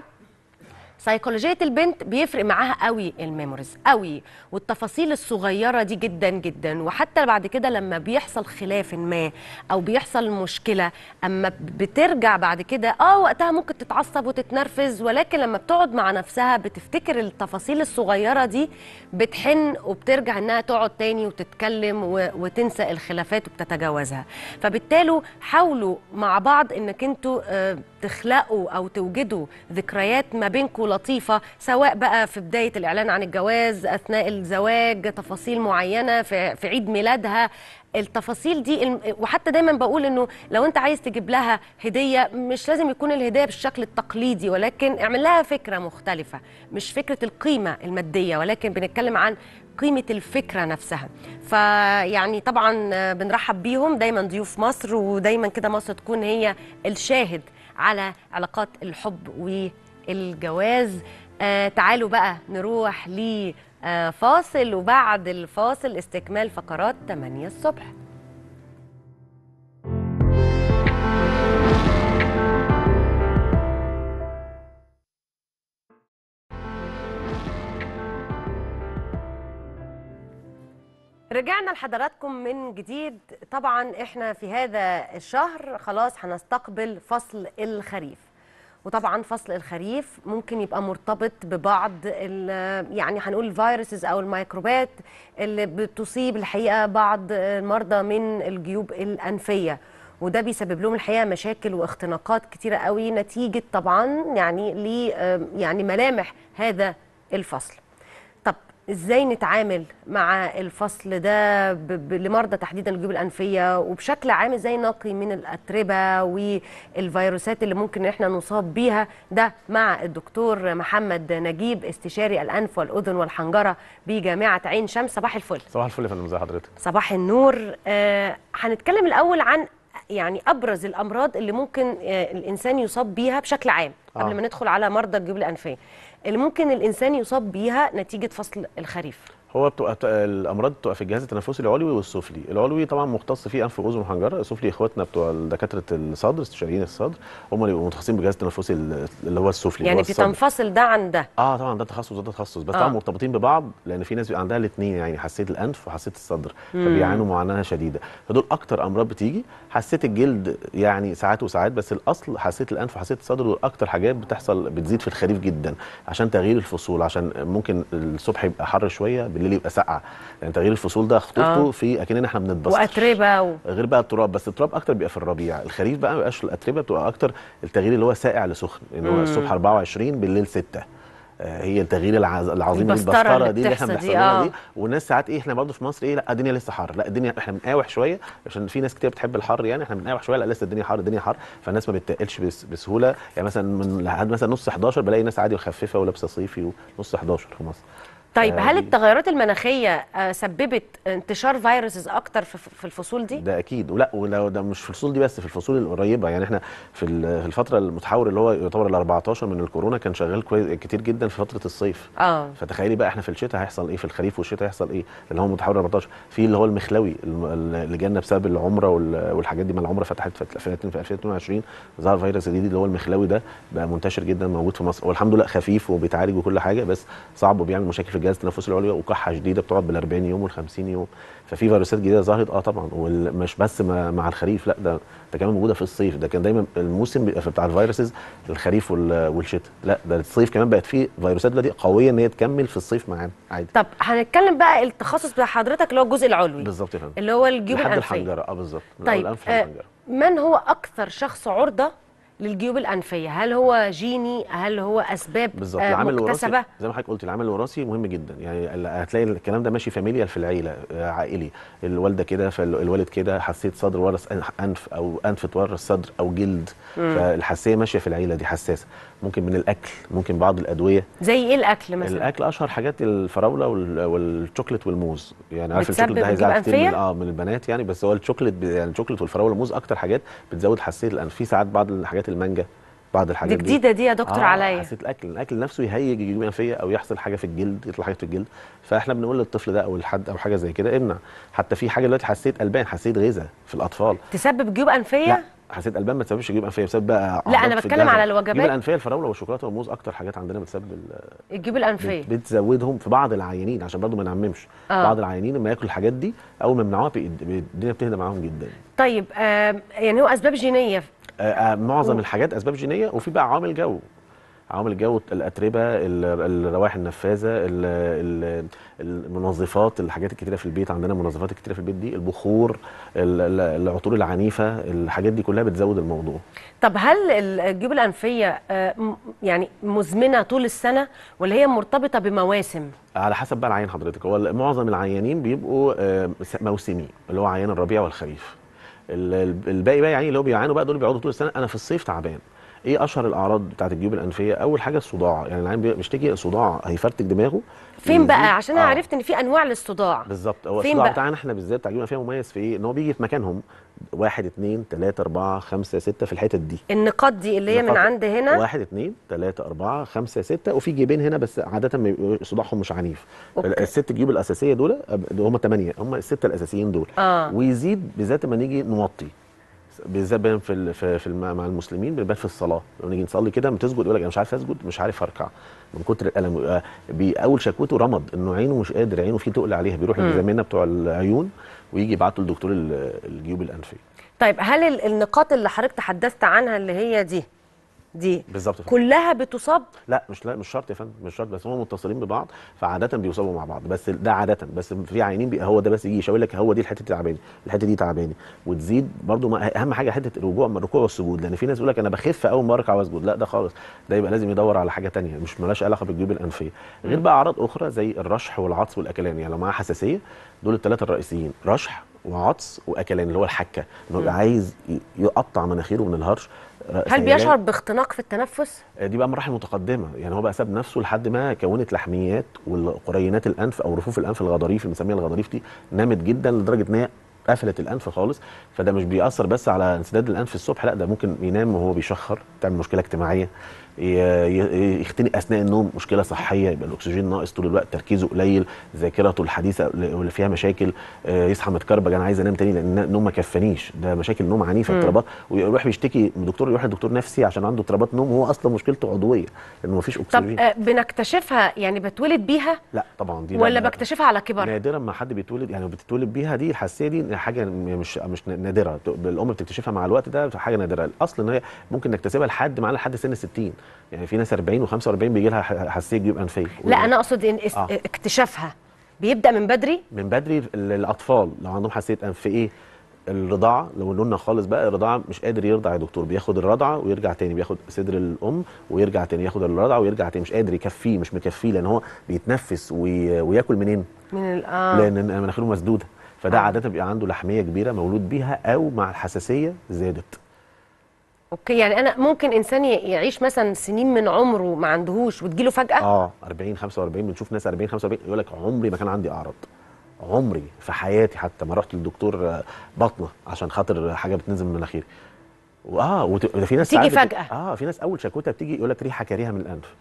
سيكولوجيه البنت بيفرق معاها قوي الميموريز قوي والتفاصيل الصغيره دي جدا جدا وحتى بعد كده لما بيحصل خلاف ما او بيحصل مشكله اما بترجع بعد كده اه وقتها ممكن تتعصب وتتنرفز ولكن لما بتقعد مع نفسها بتفتكر التفاصيل الصغيره دي بتحن وبترجع انها تقعد تاني وتتكلم و- وتنسى الخلافات وبتتجاوزها فبالتالي حاولوا مع بعض انك انتوا آه، تخلقوا او توجدوا ذكريات ما بينكم لطيفه سواء بقى في بدايه الاعلان عن الجواز اثناء الزواج تفاصيل معينه في في عيد ميلادها التفاصيل دي الم- وحتى دايما بقول انه لو انت عايز تجيب لها هديه مش لازم يكون الهديه بالشكل التقليدي ولكن اعمل لها فكره مختلفه مش فكره القيمه الماديه ولكن بنتكلم عن قيمه الفكره نفسها فيعني طبعا آه، بنرحب بيهم دايما ضيوف مصر ودايما كده مصر تكون هي الشاهد على علاقات الحب والجواز آه تعالوا بقى نروح لفاصل وبعد الفاصل استكمال فقرات 8 الصبح رجعنا لحضراتكم من جديد طبعا احنا في هذا الشهر خلاص هنستقبل فصل الخريف وطبعا فصل الخريف ممكن يبقى مرتبط ببعض ال- يعني هنقول الفيروسز او الميكروبات اللي بتصيب الحقيقه بعض المرضى من الجيوب الانفيه وده بيسبب لهم الحقيقه مشاكل واختناقات كتيره قوي نتيجه طبعا يعني ل يعني ملامح هذا الفصل طب ازاي نتعامل مع الفصل ده ب... ب... لمرضى تحديدا الجيوب الانفيه وبشكل عام ازاي نقي من الاتربه والفيروسات اللي ممكن ان احنا نصاب بيها ده مع الدكتور محمد نجيب استشاري الانف والاذن والحنجره بجامعه عين شمس صباح الفل صباح الفل يا فندم ازي حضرتك صباح النور آه هنتكلم الاول عن يعني ابرز الامراض اللي ممكن آه الانسان يصاب بيها بشكل عام قبل آه. ما ندخل على مرضى الجيوب الانفيه اللي ممكن الانسان يصاب بيها نتيجه فصل الخريف هو بتبقى الامراض بتبقى في الجهاز التنفسي العلوي والسفلي العلوي طبعا مختص فيه انف واذن وحنجره السفلي اخواتنا بتوع دكاتره الصدر استشاريين الصدر هم اللي بيبقوا متخصصين بالجهاز التنفسي اللي هو السفلي يعني اللي هو الصدر. بتنفصل ده عن ده اه طبعا ده تخصص وده تخصص بس آه. طبعا مرتبطين ببعض لان في ناس بيبقى عندها الاثنين يعني حساسيه الانف وحساسيه الصدر فبيعانوا معاناه شديده فدول اكتر امراض بتيجي حساسيه الجلد يعني ساعات وساعات بس الاصل حساسيه الانف وحساسيه الصدر دول اكتر حاجات بتحصل بتزيد في الخريف جدا عشان تغيير الفصول عشان ممكن الصبح يبقى حر شويه بالليل يبقى ساقعه يعني تغيير الفصول ده خطورته آه. في اكننا احنا بنتبسط واتربه و... غير بقى التراب بس التراب اكتر بيبقى في الربيع الخريف بقى ما بيبقاش الاتربه بتبقى اكتر التغيير اللي هو ساقع لسخن ان هو الصبح 24 بالليل 6 آه، هي التغيير العز... العظيم البسطرة البسطره اللي دي اللي احنا بتحصل دي، بيحصل لنا آه. دي والناس ساعات ايه احنا برضه في مصر ايه لا الدنيا لسه حر لا الدنيا احنا بنقاوح شويه عشان في ناس كتير بتحب الحر يعني احنا بنقاوح شويه لا لسه الدنيا حر الدنيا حر فالناس ما بتتقلش بس بسهوله يعني مثلا من لحد مثلا نص 11 بلاقي ناس عادي مخففه ولابسه صيفي ونص 11 في مصر طيب آه، هل دي- التغيرات المناخيه آه، سببت انتشار فيروسز اكتر في في الفصول دي ده اكيد ولا ولو ده مش في الفصول دي بس في الفصول القريبه يعني احنا في ال- في الفتره المتحور اللي هو يعتبر ال 14 من الكورونا كان شغال كويس كتير جدا في فتره الصيف اه فتخيلي بقى احنا في الشتاء هيحصل ايه في الخريف والشتاء هيحصل ايه اللي هو متحور 14 في اللي هو المخلوي الم- اللي جالنا بسبب العمره وال- والحاجات دي ما العمره فتحت في 2022 في 2022 ظهر فيروس جديد اللي هو المخلوي ده بقى منتشر جدا موجود في مصر والحمد لله خفيف وبيتعالج وكل حاجه بس صعب وبيعمل مشاكل في الجهاز التنفسي العلوي وكحه شديده بتقعد بال 40 يوم وال 50 يوم ففي فيروسات جديده ظهرت اه طبعا ومش بس ما- مع الخريف لا ده ده كمان موجوده في الصيف ده كان دايما الموسم بيبقى في بتاع الفيروسز الخريف وال- والشتاء لا ده الصيف كمان بقت فيه فيروسات دلوقتي قويه ان هي تكمل في الصيف معانا عادي طب هنتكلم بقى التخصص بتاع حضرتك اللي هو الجزء العلوي بالظبط يا فندم اللي هو الجيوب لحد الانفيه الحنجره اه بالظبط من طيب أول الانف آه للحنجره من هو اكثر شخص عرضه للجيوب الانفيه هل هو جيني هل هو اسباب بالظبط آه العامل الوراثي مكتسبه زي ما حضرتك قلت العامل الوراثي مهم جدا يعني ال- هتلاقي الكلام ده ماشي فاميليال في العيله آه، عائلي الوالده كده فالوالد كده حساسيه صدر ورث أن- انف او انف تورث صدر او جلد فالحساسيه ماشيه في العيله دي حساسه ممكن من الاكل ممكن بعض الادويه زي ايه الاكل مثلا الاكل اشهر حاجات الفراوله وال- والشوكليت والموز يعني عارف بتسبب الشوكليت ده هيزعل كتير الجيوب من اه من البنات يعني بس هو الشوكليت ب- يعني الشوكليت والفراوله والموز اكتر حاجات بتزود حساسيه الانف في ساعات بعض الحاجات المانجا بعض دي الحاجات جديده دي يا دكتور آه عليا حسيت الاكل الاكل نفسه يهيج الجيوب الانفيه او يحصل حاجه في الجلد يطلع حاجه في الجلد فاحنا بنقول للطفل ده او الحد او حاجه زي كده امنع حتى في حاجه دلوقتي حساسيه البان حساسيه غذاء في الاطفال تسبب جيوب انفيه لا حساسيه البان ما تسببش جيوب انفيه بسبب بقى لا، أعراض أنا في بتكلم الجهاز. على الوجبات. الجيوب الانفيه الفراوله والشوكولاته والموز اكتر حاجات عندنا بتسبب ال- الجيوب الانفيه بت- بتزودهم في بعض العيانين عشان برضو ما نعممش آه. بعض العيانين لما ياكلوا الحاجات دي اول ما يمنعوها بيد- بي- الدنيا بتهدى معاهم جدا طيب آه يعني هو اسباب جينيه آه، آه، معظم الحاجات اسباب جينيه وفي بقى عوامل جو عوامل الجو الاتربه ال- الروائح النفاذه ال- ال- المنظفات الحاجات الكتيره في البيت عندنا منظفات كتيره في البيت دي البخور ال- ال- العطور العنيفه الحاجات دي كلها بتزود الموضوع طب هل الجيوب الانفيه آه، م- يعني مزمنه طول السنه ولا هي مرتبطه بمواسم على حسب بقى العيان حضرتك هو معظم العيانين بيبقوا آه، موسمي اللي هو عيان الربيع والخريف ال- ال- الباقي بقى يعني اللي هو بيعانوا بقى دول بيقعدوا طول السنه انا في الصيف تعبان ايه اشهر الاعراض بتاعت الجيوب الانفيه اول حاجه الصداع يعني العيان بي- بيشتكي صداع هيفرتك دماغه فين ويزيد- بقى عشان انا آه. عرفت ان في انواع للصداع بالظبط هو فين الصداع بقى؟ بتاعنا احنا بالذات بتاع الجيوب الانفيه مميز في ايه ان هو بيجي في مكانهم واحد اتنين تلاته اربعه خمسه سته في الحتت دي النقاط دي اللي هي من نقاط- عند هنا واحد اتنين تلاته اربعه خمسه سته وفي جيبين هنا بس عاده ما بيبقوا صداعهم مش عنيف أوكي. الست جيوب الاساسيه دول هم ثمانيه هم السته الاساسيين دول اه ويزيد بالذات لما نيجي نوطي بالذات بين في ال- في, في الم- مع المسلمين بيبان في الصلاه لما نيجي نصلي كده لما تسجد يقول لك انا مش عارف اسجد مش عارف اركع من كتر الالم يبقى بي- اول شكوته رمض انه عينه مش قادر عينه فيه تقل عليها بيروح مم. لزمايلنا بتوع العيون ويجي يبعتوا لدكتور ال- الجيوب الانفيه طيب هل ال- النقاط اللي حضرتك تحدثت عنها اللي هي دي دي بالظبط كده. كلها بتصاب لا مش لا مش شرط يا فندم مش شرط بس هم متصلين ببعض فعاده بيوصلوا مع بعض بس ده عاده بس في عينين بيبقى هو ده بس يجي يشاور لك هو دي الحته تعباني الحته دي تعباني وتزيد برضو ما اهم حاجه حته الرجوع من الركوع والسجود لان في ناس يقول لك انا بخف اول ما اركع واسجد لا ده خالص ده يبقى لازم يدور على حاجه تانية مش مالهاش علاقه بالجيوب الانفيه غير بقى اعراض اخرى زي الرشح والعطس والاكلان يعني لو معاه حساسيه دول الثلاثه الرئيسيين رشح وعطس واكلان اللي هو الحكه انه يبقى عايز ي- يقطع مناخيره من الهرش هل سيلان. بيشعر باختناق في التنفس دي بقى مراحل متقدمه يعني هو بقى ساب نفسه لحد ما كونت لحميات والقرينات الانف او رفوف الانف الغضاريف اللي بنسميها الغضاريف دي نامت جدا لدرجه ان هي قفلت الانف خالص فده مش بيأثر بس على انسداد الانف الصبح لا ده ممكن ينام وهو بيشخر تعمل مشكله اجتماعيه ي- ي- يختنق اثناء النوم مشكله صحيه يبقى الاكسجين ناقص طول الوقت تركيزه قليل ذاكرته الحديثه اللي فيها مشاكل آه، يصحى متكربج انا عايز انام تاني لان النوم ما كفانيش ده مشاكل نوم عنيفه مم. اضطرابات ويروح بيشتكي من دكتور يروح لدكتور نفسي عشان عنده اضطرابات نوم وهو اصلا مشكلته عضويه لانه ما فيش طب اكسجين آه، بنكتشفها يعني بتولد بيها لا طبعا دي ولا لا- بكتشفها على كبر نادرا ما حد بيتولد يعني بتتولد بيها دي الحساسيه دي حاجه مش مش نادره الام بتكتشفها مع الوقت ده حاجه نادره الاصل ان هي ممكن نكتسبها لحد معانا لحد سن 60 يعني في ناس 40 و45 بيجي لها حساسيه جيوب انفيه لا انا اقصد ان اس- آه. اكتشافها بيبدا من بدري من بدري ال- الاطفال لو عندهم حساسيه انف في ايه الرضاعه لو قلنا خالص بقى الرضاعه مش قادر يرضع يا دكتور بياخد الرضعه ويرجع تاني بياخد صدر الام ويرجع تاني ياخد الرضعه ويرجع تاني مش قادر يكفيه مش مكفيه لان هو بيتنفس وي... وياكل منين من ال- اه لان مناخيره مسدوده فده آه. عاده بيبقى عنده لحميه كبيره مولود بيها او مع الحساسيه زادت اوكي يعني انا ممكن انسان ي- يعيش مثلا سنين من عمره ما عندهوش وتجيله فجاه اه 40 45 بنشوف ناس 40 45 يقول لك عمري ما كان عندي اعراض عمري في حياتي حتى ما رحت للدكتور آه، بطنه عشان خاطر حاجه بتنزل من مناخيري واه وت... ده في ناس تيجي ساعات بت- فجأة. اه في ناس اول شكوتها بتيجي يقول لك ريحه كريهه من الانف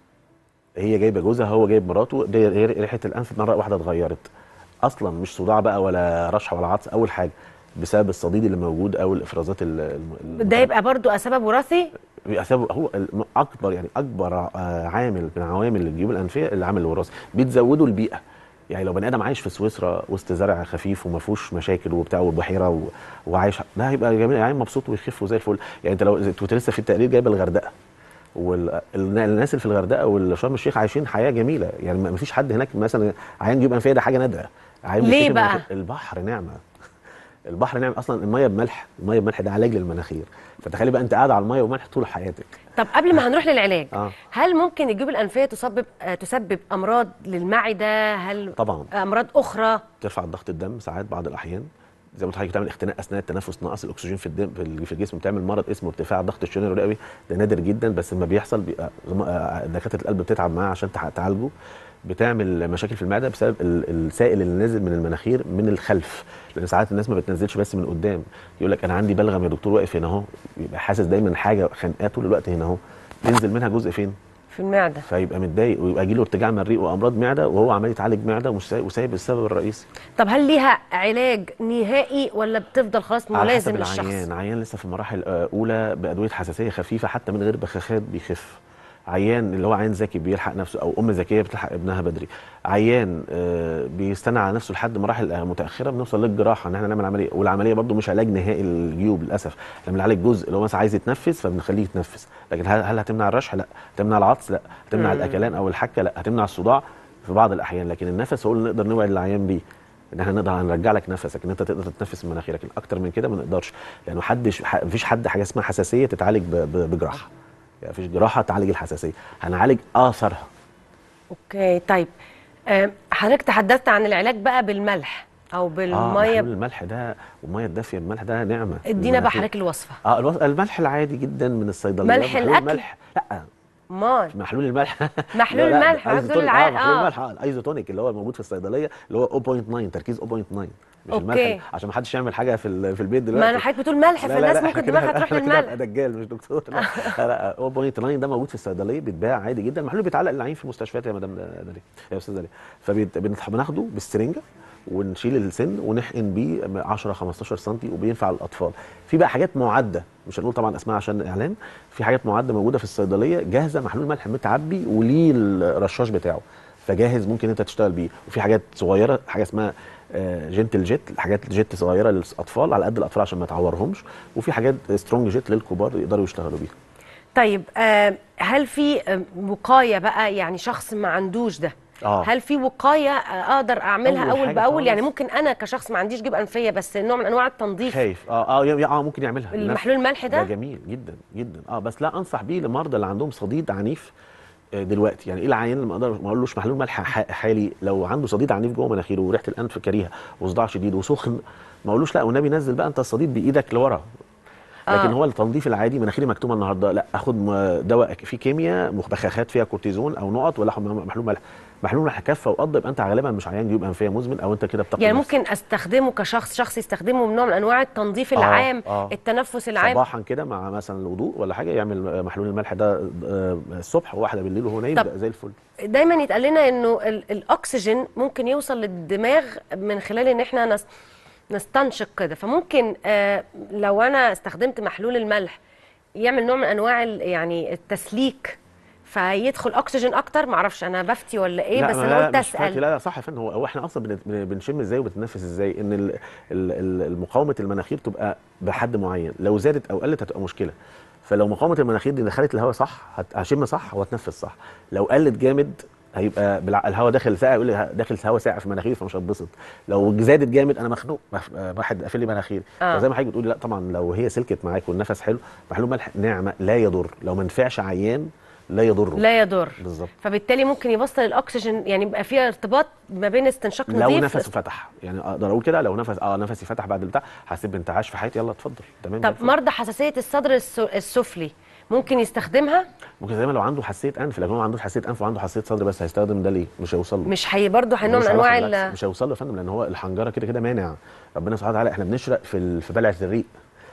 هي جايبه جوزها هو جايب مراته دي هي ريحه الانف مره واحده اتغيرت اصلا مش صداع بقى ولا رشح ولا عطس اول حاجه بسبب الصديد اللي موجود او الافرازات ال- الم- ده يبقى برضو سبب وراثي بيبقى سبب هو الم- اكبر يعني اكبر آه، عامل من عوامل الجيوب الانفيه العامل الوراثي بيتزودوا البيئه يعني لو بني ادم عايش في سويسرا وسط زرع خفيف وما فيهوش مشاكل وبتاع والبحيره و... وعايش ده هيبقى جميل يعني مبسوط ويخف وزي الفل يعني انت لو كنت لسه في التقرير جايب الغردقه والناس اللي في الغردقه والشرم الشيخ عايشين حياه جميله يعني ما فيش حد هناك مثلا عيان جيوب انفيه ده حاجه نادره عيان ليه بيشتكي من بقى؟ مشاكل- البحر نعمه البحر نعمه اصلا الميه بملح الميه بملح ده علاج للمناخير فتخيلي بقى انت قاعد على الميه وملح طول حياتك طب قبل ما هنروح للعلاج اه هل ممكن الجيوب الانفيه تسبب آه، تسبب امراض للمعده هل طبعا امراض اخرى ترفع ضغط الدم ساعات بعض الاحيان زي ما قلت لحضرتك تعمل اختناق اثناء التنفس نقص الاكسجين في الدم في ال- في الجسم بتعمل مرض اسمه ارتفاع ضغط الشريان الرئوي ده نادر جدا بس لما بيحصل بيبقى زم- آه، دكاتره القلب بتتعب معاه عشان تع- تعالجه بتعمل مشاكل في المعده بسبب ال- السائل اللي نازل من المناخير من الخلف لان ساعات الناس ما بتنزلش بس من قدام يقول لك انا عندي بلغم يا دكتور واقف هنا اهو يبقى حاسس دايما حاجه خانقاه طول الوقت هنا اهو تنزل منها جزء فين في المعده فيبقى متضايق ويبقى يجي له ارتجاع مريء وامراض معده وهو عمال يتعالج معده ومش سايب وسايب السبب الرئيسي طب هل ليها علاج نهائي ولا بتفضل خلاص على ملازم حسب للشخص العيان عيان لسه في مراحل آه، اولى بادويه حساسيه خفيفه حتى من غير بخاخات بيخف عيان اللي هو عيان ذكي بيلحق نفسه او ام ذكيه بتلحق ابنها بدري عيان آه، بيستنى على نفسه لحد مراحل آه، متاخره بنوصل للجراحه ان احنا نعمل عمليه والعمليه برضو مش علاج نهائي للجيوب للاسف احنا بنعالج جزء اللي هو مثلا عايز يتنفس فبنخليه يتنفس لكن هل, هل هتمنع الرشح لا هتمنع العطس لا هتمنع مم. الاكلان او الحكه لا هتمنع الصداع في بعض الاحيان لكن النفس هو اللي نقدر نوعد العيان بيه ان احنا نقدر نرجع لك نفسك ان انت تقدر تتنفس من مناخيرك لكن اكتر من كده ما نقدرش لانه حدش ح- مفيش حد حاجه اسمها حساسيه تتعالج ب- ب- بجراحه يعني مفيش جراحه تعالج الحساسيه هنعالج اثرها اوكي طيب آه، حضرتك تحدثت عن العلاج بقى بالملح او اه بالميه محلول الملح ده والميه الدافيه الملح ده نعمه ادينا بقى للمناخير. حضرتك الوصفه اه الوص- الملح العادي جدا من الصيدليه ملح محلول الأكل؟ الملح لا مال محلول الملح محلول لا، لا، الملح، محلول ايزوتونيك الع- اه محلول آه. الملح اه الايزوتونيك اللي هو موجود في الصيدليه اللي هو 0.9 تركيز 0.9 مش أوكي. الملح عشان ما حدش يعمل حاجه في ال- في البيت دلوقتي ما انا حضرتك بتقول ملح لا، لا، فالناس لا، ممكن إحنا كده- دماغها تروح إحنا كده للملح هبقى دجال مش دكتور لا لا 0.9 ده موجود في الصيدليه بيتباع عادي جدا المحلول بيتعلق للعين في المستشفيات يا مدام داليا يا استاذ داليا فبناخده بالسرنجه ونشيل السن ونحقن بيه 10 15 سم وبينفع للاطفال في بقى حاجات معده مش هنقول طبعا اسمها عشان الاعلان في حاجات معده موجوده في الصيدليه جاهزه محلول ملح متعبي وليه الرشاش بتاعه فجاهز ممكن انت تشتغل بيه وفي حاجات صغيره حاجه اسمها آه، جنتل جيت حاجات جيت صغيره للاطفال على قد الاطفال عشان ما تعورهمش وفي حاجات سترونج جيت للكبار يقدروا يشتغلوا بيها طيب آه، هل في آه، وقايه بقى يعني شخص ما عندوش ده اه هل في وقايه آه، اقدر اعملها أول اول حاجة باول خالص. يعني ممكن انا كشخص ما عنديش جيب انفيه بس نوع من انواع التنظيف خايف اه اه يا- اه ممكن يعملها المحلول الملح ده ده جميل جدا جدا اه بس لا انصح بيه للمرضى اللي عندهم صديد عنيف آه، دلوقتي يعني ايه العيان اللي ما اقدر ما اقولوش محلول ملح ح- حالي لو عنده صديد عنيف جوه مناخيره وريحه الانف كريهه وصداع شديد وسخن ما اقولوش لا والنبي نزل بقى انت الصديد بايدك لورا لكن آه. هو التنظيف العادي مناخيري مكتومه النهارده لا اخد م- دواء فيه كيمياء بخاخات فيها كورتيزون او نقط ولا آخد محلول ملح محلول ملح كفه وقض يبقى انت غالبا مش عيان جيوب انفيه مزمن او انت كده بتقي يعني نفسك. ممكن استخدمه كشخص شخص يستخدمه من نوع من انواع التنظيف آه، العام آه. التنفس العام صباحا كده مع مثلا الوضوء ولا حاجه يعمل محلول الملح ده آه، الصبح وواحده بالليل وهو نايم طب. بقى زي الفل دايما يتقال لنا انه ال- الاكسجين ممكن يوصل للدماغ من خلال ان احنا نس نستنشق كده فممكن آه لو انا استخدمت محلول الملح يعمل نوع من انواع ال- يعني التسليك فيدخل اكسجين اكتر معرفش انا بفتي ولا ايه لا، بس ما انا لا قلت مش فاتي، اسال لا لا صح يا فندم هو هو احنا اصلا بن- بن- بنشم ازاي وبنتنفس ازاي ان ال- ال- ال- المقاومه المناخير تبقى بحد معين لو زادت او قلت هتبقى مشكله فلو مقاومه المناخير دي دخلت الهواء صح هت- هشم صح وهتنفس صح لو قلت جامد هيبقى بالع... الهواء داخل ساقع يقول لي داخل هواء ساقع في مناخيري فمش هتبسط لو زادت جامد انا مخنوق مف- واحد قافل لي مناخيري آه. فزي ما حضرتك بتقولي لا طبعا لو هي سلكت معاك والنفس حلو محلول ملح نعمه لا يضر لو ما نفعش عيان لا يضره لا يضر بالظبط فبالتالي ممكن يوصل الاكسجين يعني يبقى في ارتباط ما بين استنشاق لو نظيف نفسه فتح يعني اقدر اقول كده لو نفس اه نفسي فتح بعد البتاع حسيت بانتعاش في حياتي يلا اتفضل تمام زي طب الفل. مرضى حساسيه الصدر الس- السفلي ممكن يستخدمها ممكن زي ما لو عنده حساسيه انف لكن هو ما عندوش حساسيه انف وعنده حساسيه صدر بس هيستخدم ده ليه مش هيوصل له مش هي برضه نوع من ملوش انواع علاقة ال- بالعكس، مش هيوصل له يا فندم لان هو الحنجره كده كده مانع ربنا سبحانه وتعالى احنا بنشرق في ال- في بلعه الريق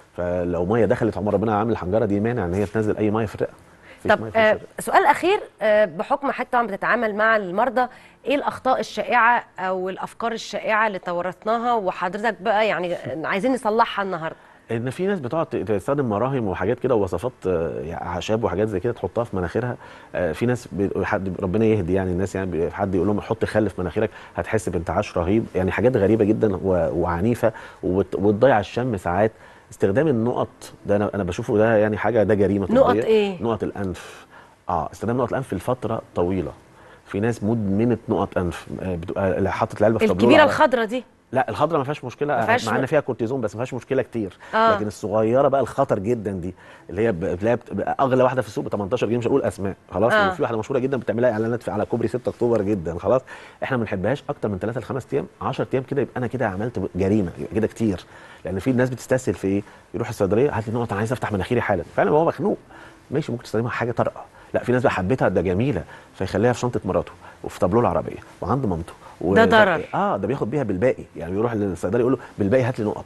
فلو ميه دخلت عمر ربنا عامل الحنجره دي مانع ان هي تنزل اي ميه في الرئه مفيش طب مية في آه الرئة. سؤال اخير آه بحكم حتى طبعا بتتعامل مع المرضى ايه الاخطاء الشائعه او الافكار الشائعه اللي تورثناها وحضرتك بقى يعني عايزين نصلحها النهارده ان في ناس بتقعد تستخدم مراهم وحاجات كده ووصفات آه، يعني اعشاب وحاجات زي كده تحطها في مناخيرها آه، في ناس بي- حد ربنا يهدي يعني الناس يعني بي- حد يقول لهم حط خل في مناخيرك هتحس بانتعاش رهيب يعني حاجات غريبه جدا و- وعنيفه وبت- وتضيع الشم ساعات استخدام النقط ده انا انا بشوفه ده يعني حاجه ده جريمه نقط طبية. إيه؟ نقط الانف اه استخدام نقط الانف لفتره طويله في ناس مدمنه نقط انف آه، بتبقى حاطط العلبه في تابلوه الكبيره على- الخضراء دي لا الخضراء ما فيهاش مشكله ما فيهاش مع م- ان فيها كورتيزون بس ما فيهاش مشكله كتير آه. لكن الصغيره بقى الخطر جدا دي اللي هي ب- بتلاقيها بت- بقى اغلى واحده في السوق ب 18 جنيه مش هقول اسماء خلاص آه. وفي واحده مشهوره جدا بتعملها اعلانات في على كوبري 6 اكتوبر جدا خلاص احنا ما بنحبهاش اكتر من 3 ل 5 ايام 10 ايام كده يبقى انا كده عملت جريمه يبقى كده كتير لان في ناس بتستسهل في ايه يروح الصيدليه هات لي نقط انا عايز افتح مناخيري حالا فعلا هو مخنوق ماشي ممكن تستخدمها حاجه طارئه لا في ناس بقى حبتها ده جميله فيخليها في شنطه مراته وفي تابلوه العربيه وعند مامته و- ده ضرر. اه ده بياخد بيها بالباقي يعني بيروح للصيدلي يقول له بالباقي هات لي نقط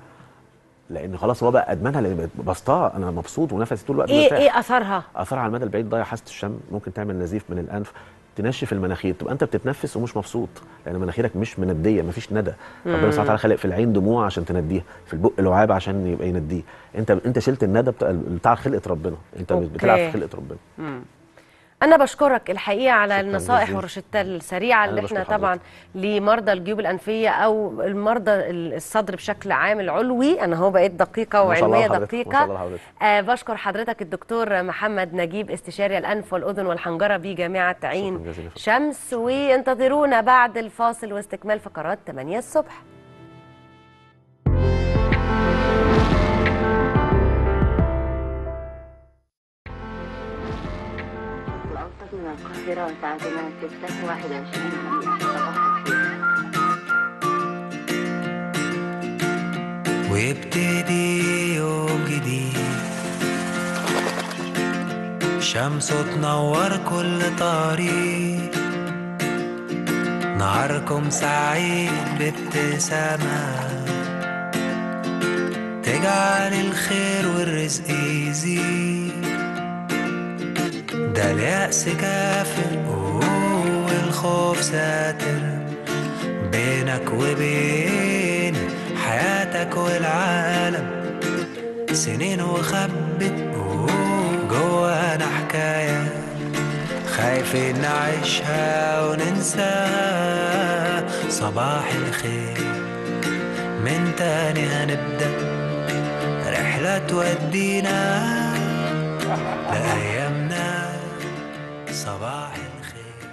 لان خلاص هو بقى ادمنها لان بقت بسطاه انا مبسوط ونفسي طول الوقت ايه مرتاح ايه اثرها اثار على المدى البعيد ضيع حاسه الشم ممكن تعمل نزيف من الانف تنشف المناخير تبقى انت بتتنفس ومش مبسوط لان مناخيرك مش منديه مفيش ندى ربنا سبحانه وتعالى خلق في العين دموع عشان تنديها في البق لعاب عشان يبقى ينديه انت انت شلت الندى بتاع بتاع خلقه ربنا انت أوكي. بتلعب في خلقه ربنا انا بشكرك الحقيقه على شكراً النصائح جزيلا. والروشته السريعه أنا اللي بشكر احنا طبعا لمرضى الجيوب الانفيه او المرضى الصدر بشكل عام العلوي انا هو بقيت دقيقه ما شاء الله وعلميه لحضرتك، ما شاء دقيقه الله لحضرتك. آه بشكر حضرتك الدكتور محمد نجيب استشاري الانف والاذن والحنجره بجامعه عين شكراً جزيلا. شمس وانتظرونا بعد الفاصل واستكمال فقرات 8 الصبح الأوسط من القاهرة ساعتنا 6 21 دقيقة صباح الخير ويبتدي يوم جديد شمس تنور كل طريق نهاركم سعيد بابتسامة تجعل الخير والرزق يزيد ده اليأس كافر والخوف ساتر بينك وبين حياتك والعالم سنين وخبت جوانا حكاية خايفين نعيشها وننساها صباح الخير من تاني هنبدأ رحلة تودينا لأيامنا صباح الخير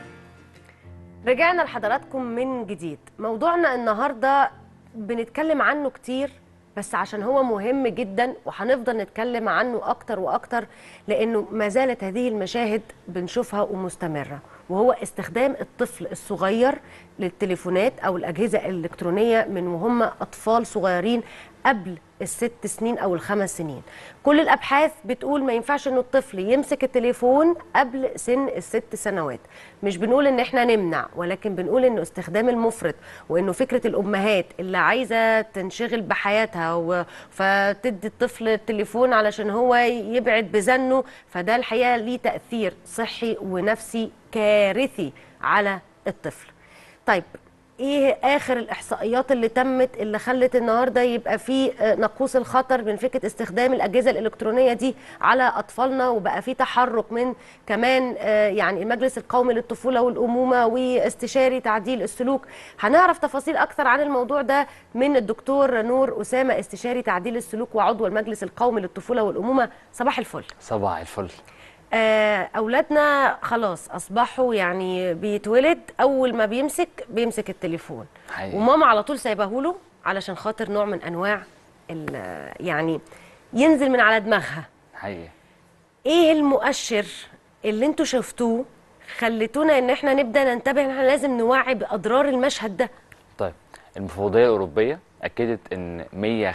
رجعنا لحضراتكم من جديد موضوعنا النهارده بنتكلم عنه كتير بس عشان هو مهم جدا وهنفضل نتكلم عنه اكتر واكتر لانه ما زالت هذه المشاهد بنشوفها ومستمره وهو استخدام الطفل الصغير للتليفونات او الاجهزه الالكترونيه من وهم اطفال صغيرين قبل الست سنين او الخمس سنين كل الابحاث بتقول ما ينفعش انه الطفل يمسك التليفون قبل سن الست سنوات مش بنقول ان احنا نمنع ولكن بنقول انه استخدام المفرط وانه فكره الامهات اللي عايزه تنشغل بحياتها و... فتدي الطفل التليفون علشان هو يبعد بزنه فده الحقيقه ليه تاثير صحي ونفسي كارثي على الطفل طيب ايه اخر الاحصائيات اللي تمت اللي خلت النهارده يبقى في آه، نقوص الخطر من فكره استخدام الاجهزه الالكترونيه دي على اطفالنا وبقى في تحرك من كمان آه، يعني المجلس القومي للطفوله والامومه واستشاري تعديل السلوك هنعرف تفاصيل اكثر عن الموضوع ده من الدكتور نور اسامه استشاري تعديل السلوك وعضو المجلس القومي للطفوله والامومه صباح الفل صباح الفل آه، اولادنا خلاص اصبحوا يعني بيتولد اول ما بيمسك بيمسك التليفون حقيقي. وماما على طول سايباه له علشان خاطر نوع من انواع ال- يعني ينزل من على دماغها حقيقي ايه المؤشر اللي انتوا شفتوه خلتونا ان احنا نبدا ننتبه ان احنا لازم نوعي باضرار المشهد ده طيب المفوضية الأوروبية أكدت إن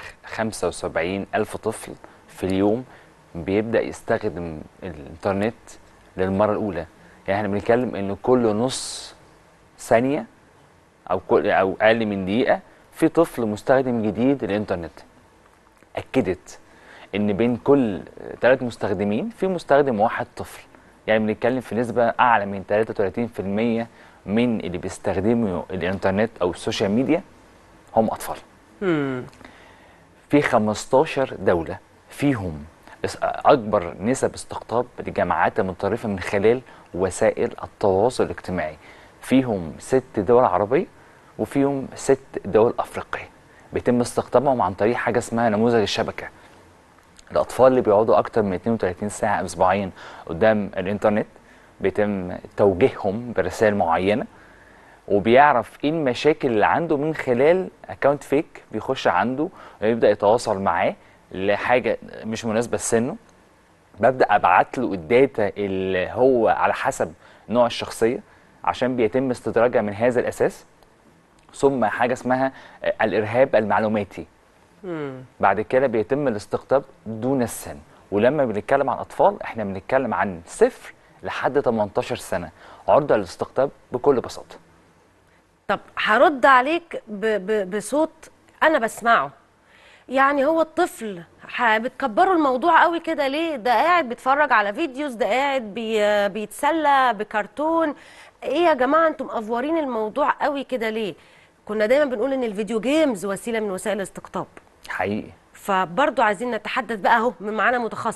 175 ألف طفل في اليوم بيبدأ يستخدم الإنترنت للمرة الأولى يعني احنا بنتكلم إن كل نص ثانية أو كل أو أقل من دقيقة في طفل مستخدم جديد للإنترنت أكدت إن بين كل ثلاث مستخدمين في مستخدم واحد طفل يعني بنتكلم في نسبة أعلى من 33% من اللي بيستخدموا الإنترنت أو السوشيال ميديا هم أطفال في 15 دولة فيهم اس- أكبر نسب استقطاب لجامعات المتطرفة من خلال وسائل التواصل الاجتماعي فيهم ست دول عربية وفيهم ست دول أفريقية بيتم استقطابهم عن طريق حاجة اسمها نموذج الشبكة الأطفال اللي بيقعدوا أكتر من 32 ساعة أسبوعيا قدام الإنترنت بيتم توجيههم برسائل معينة وبيعرف ايه المشاكل اللي عنده من خلال اكونت فيك بيخش عنده ويبدا يتواصل معاه لحاجه مش مناسبه لسنه ببدا ابعت له الداتا اللي هو على حسب نوع الشخصيه عشان بيتم استدراجها من هذا الاساس ثم حاجه اسمها آه، الارهاب المعلوماتي بعد كده بيتم الاستقطاب دون السن ولما بنتكلم عن اطفال احنا بنتكلم عن صفر لحد 18 سنه عرضه للاستقطاب بكل بساطه طب هرد عليك ب ب بصوت انا بسمعه يعني هو الطفل ح- بتكبروا الموضوع قوي كده ليه ده قاعد بيتفرج على فيديوز ده قاعد بي بيتسلى بكرتون ايه يا جماعه انتم مقفورين الموضوع قوي كده ليه كنا دايما بنقول ان الفيديو جيمز وسيله من وسائل الاستقطاب حقيقي فبرضه عايزين نتحدث بقى اهو من معانا متخصص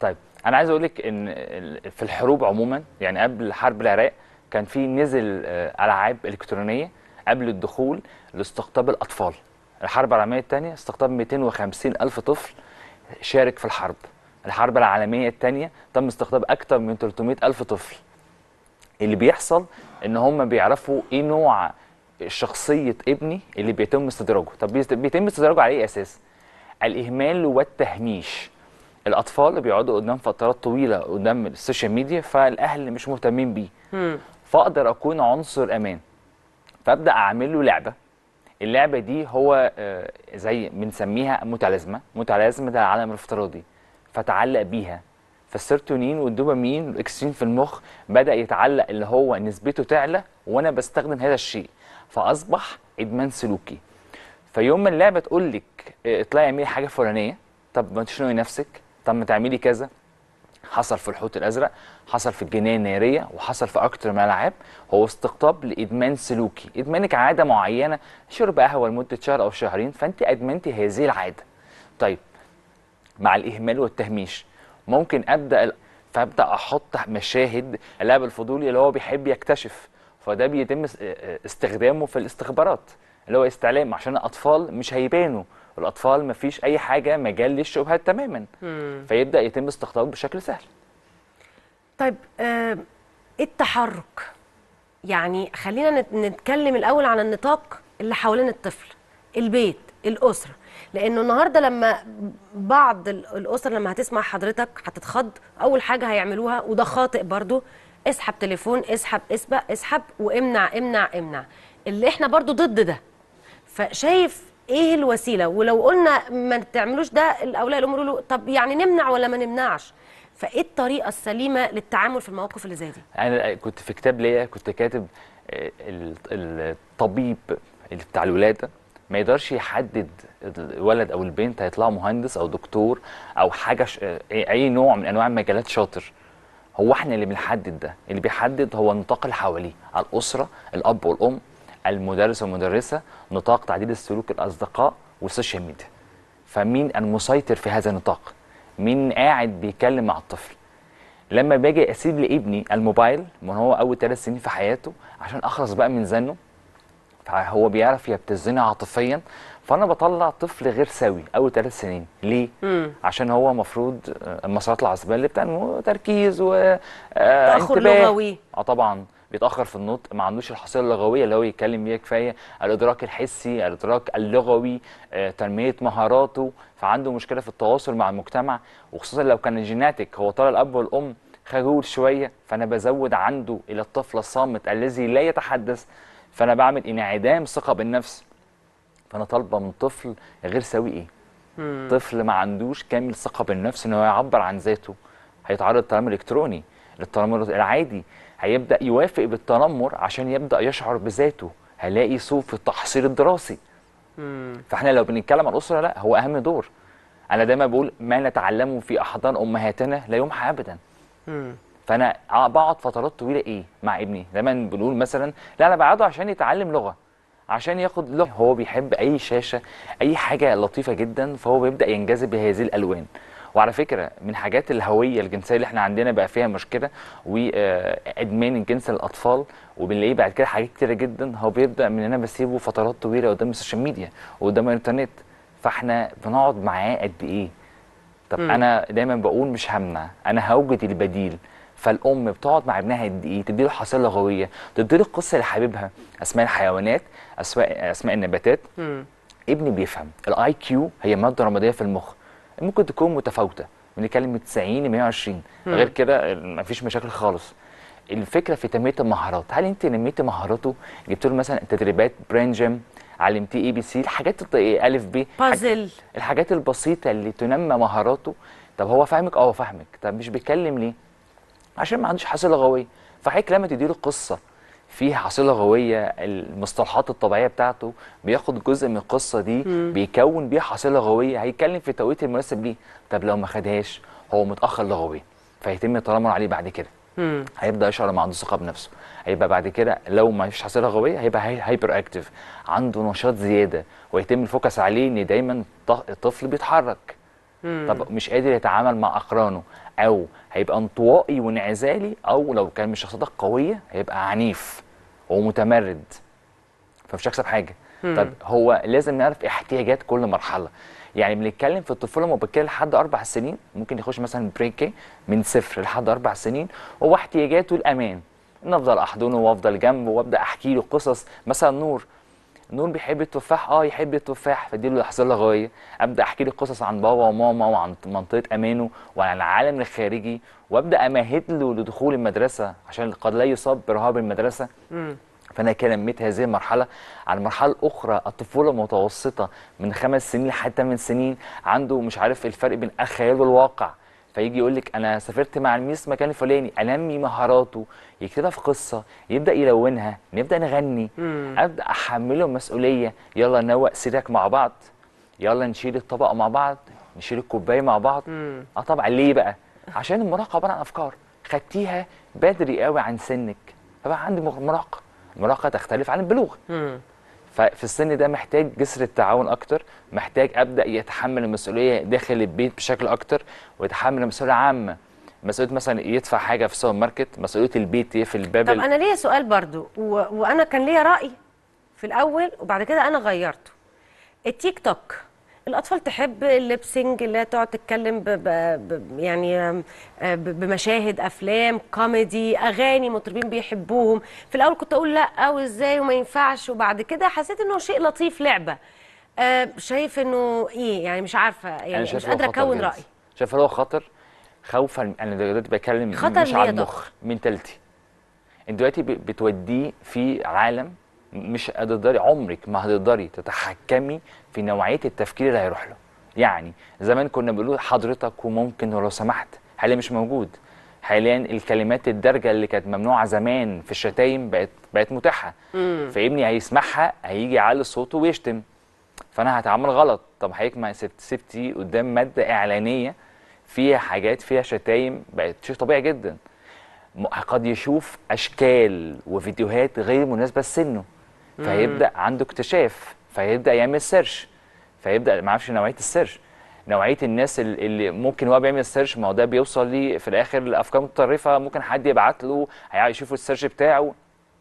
طيب انا عايز اقول لك ان ال- في الحروب عموما يعني قبل حرب العراق كان في نزل آه، العاب الكترونيه قبل الدخول لاستقطاب الاطفال الحرب العالميه الثانيه استقطاب 250 الف طفل شارك في الحرب الحرب العالميه الثانيه تم استقطاب اكثر من 300 الف طفل اللي بيحصل ان هم بيعرفوا ايه نوع شخصيه ابني اللي بيتم استدراجه طب بيست- بيتم استدراجه على ايه اساس الاهمال والتهميش الاطفال اللي بيقعدوا قدام فترات طويله قدام السوشيال ميديا فالاهل مش مهتمين بيه مم. فاقدر اكون عنصر امان فابدا اعمل له لعبه اللعبه دي هو آه، زي بنسميها متلازمه متلازمه ده العالم الافتراضي فتعلق بيها فالسيرتونين والدوبامين والاكسين في المخ بدا يتعلق اللي هو نسبته تعلى وانا بستخدم هذا الشيء فاصبح ادمان سلوكي فيوم ما اللعبه تقول لك آه، اطلعي اعملي حاجه فلانيه طب ما تشنقي نفسك طب ما تعملي كذا حصل في الحوت الازرق حصل في الجنايه الناريه وحصل في اكتر من الالعاب هو استقطاب لادمان سلوكي ادمانك عاده معينه شرب قهوه لمده شهر او شهرين فانت ادمنتي هذه العاده طيب مع الاهمال والتهميش ممكن ابدا ال- فابدا احط مشاهد اللاعب الفضولي اللي هو بيحب يكتشف فده بيتم اس- استخدامه في الاستخبارات اللي هو استعلام عشان الاطفال مش هيبانوا الاطفال مفيش اي حاجه مجال للشبهات تماما مم. فيبدا يتم استقطابه بشكل سهل طيب آه، التحرك يعني خلينا نت- نتكلم الاول عن النطاق اللي حوالين الطفل البيت الاسره لانه النهارده لما بعض ال- الاسر لما هتسمع حضرتك هتتخض اول حاجه هيعملوها وده خاطئ برضو اسحب تليفون اسحب اسبق اسحب وامنع امنع امنع اللي احنا برضو ضد ده فشايف ايه الوسيله ولو قلنا ما تعملوش ده الاولياء الامور يقولوا طب يعني نمنع ولا ما نمنعش فايه الطريقه السليمه للتعامل في المواقف اللي زي دي انا كنت في كتاب ليا كنت كاتب آه، ال- الطبيب اللي بتاع الولاده ما يقدرش يحدد الولد او البنت هيطلعوا مهندس او دكتور او حاجه ش... آه، اي نوع من انواع المجالات شاطر هو احنا اللي بنحدد ده اللي بيحدد هو النطاق اللي حواليه الاسره الاب والام المدرس والمدرسه نطاق تعديل السلوك الاصدقاء والسوشيال ميديا فمين المسيطر في هذا النطاق مين قاعد بيتكلم مع الطفل لما باجي اسيب لابني الموبايل من هو اول ثلاث سنين في حياته عشان اخلص بقى من زنه فهو بيعرف يبتزني عاطفيا فانا بطلع طفل غير سوي اول ثلاث سنين ليه مم. عشان هو المفروض المسارات العصبيه اللي بتنمو تركيز و آه، تأخر انتباه. لغوي. اه طبعا بيتاخر في النطق ما عندوش الحصيله اللغويه اللي هو يتكلم بيها كفايه الادراك الحسي الادراك اللغوي آه، تنميه مهاراته فعنده مشكله في التواصل مع المجتمع وخصوصا لو كان الجيناتيك هو طالع الاب والام خجول شويه فانا بزود عنده الى الطفل الصامت الذي لا يتحدث فانا بعمل انعدام ثقه بالنفس فانا طالبه من طفل غير سوي ايه مم. طفل ما عندوش كامل ثقه بالنفس ان هو يعبر عن ذاته هيتعرض للتنمر الالكتروني للتنمر العادي هيبدا يوافق بالتنمر عشان يبدا يشعر بذاته هلاقي سوء في التحصيل الدراسي مم. فاحنا لو بنتكلم عن الاسره لا هو اهم دور انا دايما بقول ما نتعلمه في احضان امهاتنا لا يمحى ابدا مم. فانا ع- بقعد فترات طويله ايه مع ابني دايما بنقول مثلا لا انا بقعده عشان يتعلم لغه عشان ياخد لغه هو بيحب اي شاشه اي حاجه لطيفه جدا فهو بيبدا ينجذب بهذه الالوان وعلى فكره من حاجات الهويه الجنسيه اللي احنا عندنا بقى فيها مشكله وادمان الجنس للاطفال وبنلاقيه بعد كده حاجات كتيره جدا هو بيبدا من ان انا بسيبه فترات طويله قدام السوشيال ميديا وقدام الانترنت فاحنا بنقعد معاه قد ايه طب مم. انا دايما بقول مش همنع انا هوجد البديل فالام بتقعد مع ابنها قد ايه تديله حصيله لغويه تديله القصه اللي حاببها اسماء الحيوانات اسماء اسماء النباتات مم. ابني بيفهم الاي كيو هي ماده رماديه في المخ ممكن تكون متفاوته بنتكلم من 90 ل 120 مم. غير كده مفيش مشاكل خالص الفكره في تنميه المهارات هل انت نميتي مهاراته جبت له مثلا تدريبات برين جيم علمتيه اي بي سي الحاجات الط- إيه، الف ب بازل الحاجات البسيطه اللي تنمى مهاراته طب هو فاهمك اه هو فاهمك طب مش بيتكلم ليه عشان ما عندوش حصيله لغويه فحضرتك لما تديله قصه فيها حصيله لغويه المصطلحات الطبيعيه بتاعته بياخد جزء من القصه دي مم. بيكون بيها حصيله لغويه هيتكلم في التوقيت المناسب ليه طب لو ما خدهاش هو متاخر لغويا فيتم التنمر عليه بعد كده مم. هيبدا يشعر ما عنده ثقه بنفسه هيبقى بعد كده لو ما فيش حصيله لغويه هيبقى هاي- هايبر اكتف عنده نشاط زياده ويتم الفوكس عليه ان دايما ط- الطفل بيتحرك مم. طب مش قادر يتعامل مع اقرانه او هيبقى انطوائي وانعزالي او لو كان من الشخصيات القويه هيبقى عنيف ومتمرد فمش هيكسب حاجه مم. طب هو لازم نعرف احتياجات كل مرحله يعني بنتكلم في الطفوله المبكره لحد اربع سنين ممكن يخش مثلا بريكي من صفر لحد اربع سنين هو احتياجاته الامان ان افضل احضنه وافضل جنبه وابدا احكي له قصص مثلا نور نور بيحب التفاح اه يحب التفاح فاديله لحظه لغايه ابدا احكي له قصص عن بابا وماما وعن منطقه امانه وعن العالم الخارجي وابدا امهد له لدخول المدرسه عشان قد لا يصاب برهاب المدرسه فانا كده نميت هذه المرحله على المرحله الاخرى الطفوله المتوسطه من خمس سنين لحد ثمان سنين عنده مش عارف الفرق بين الخيال والواقع فيجي يقول لك انا سافرت مع الميس مكان الفلاني انمي مهاراته يكتبها في قصه يبدا يلونها نبدا نغني مم. ابدا احمله مسؤوليه يلا نوق سيرك مع بعض يلا نشيل الطبق مع بعض نشيل الكوبايه مع بعض مم. اه طبعا ليه بقى عشان المراهقه عباره عن افكار خدتيها بدري قوي عن سنك فبقى عندي مراهقه المراهقه تختلف عن البلوغ مم. ففي السن ده محتاج جسر التعاون اكتر محتاج ابدا يتحمل المسؤوليه داخل البيت بشكل اكتر ويتحمل مسؤوليه عامه مسؤوليه مثلا يدفع حاجه في السوبر ماركت مسؤوليه البيت يقفل الباب طب انا ليا سؤال برضو و... وانا كان ليا راي في الاول وبعد كده انا غيرته التيك توك الاطفال تحب الليبسينج اللي هي تقعد تتكلم ب... ب... ب... يعني آم، آه، ب... بمشاهد افلام كوميدي اغاني مطربين بيحبوهم في الاول كنت اقول لا وازاي وما ينفعش وبعد كده حسيت انه شيء لطيف لعبه آه، شايف انه ايه يعني مش عارفه يعني شايف مش هو قادره خطر اكون جدا. راي شايف هو خطر خوفا انا دلوقتي بتكلم خطر مش ليه على يا المخ منتاليتي انت دلوقتي ب- بتوديه في عالم مش هتقدري عمرك ما هتقدري تتحكمي في نوعيه التفكير اللي هيروح له يعني زمان كنا بنقول حضرتك وممكن ولو سمحت حاليا مش موجود حاليا الكلمات الدارجه اللي كانت ممنوعه زمان في الشتايم بقت بقت متاحه مم. فابني هيسمعها هيجي يعلي صوته ويشتم فانا هتعامل غلط طب حضرتك ما سبت سبتي قدام ماده اعلانيه فيها حاجات فيها شتايم بقت شيء طبيعي جدا م- قد يشوف اشكال وفيديوهات غير مناسبه لسنه مم. فيبدا عنده اكتشاف فيبدا يعمل سيرش فيبدا ما اعرفش نوعيه السيرش نوعيه الناس ال- اللي ممكن هو بيعمل سيرش ما هو ده بيوصل لي في الاخر لافكار متطرفه ممكن حد يبعت له هيع- يشوف السيرش بتاعه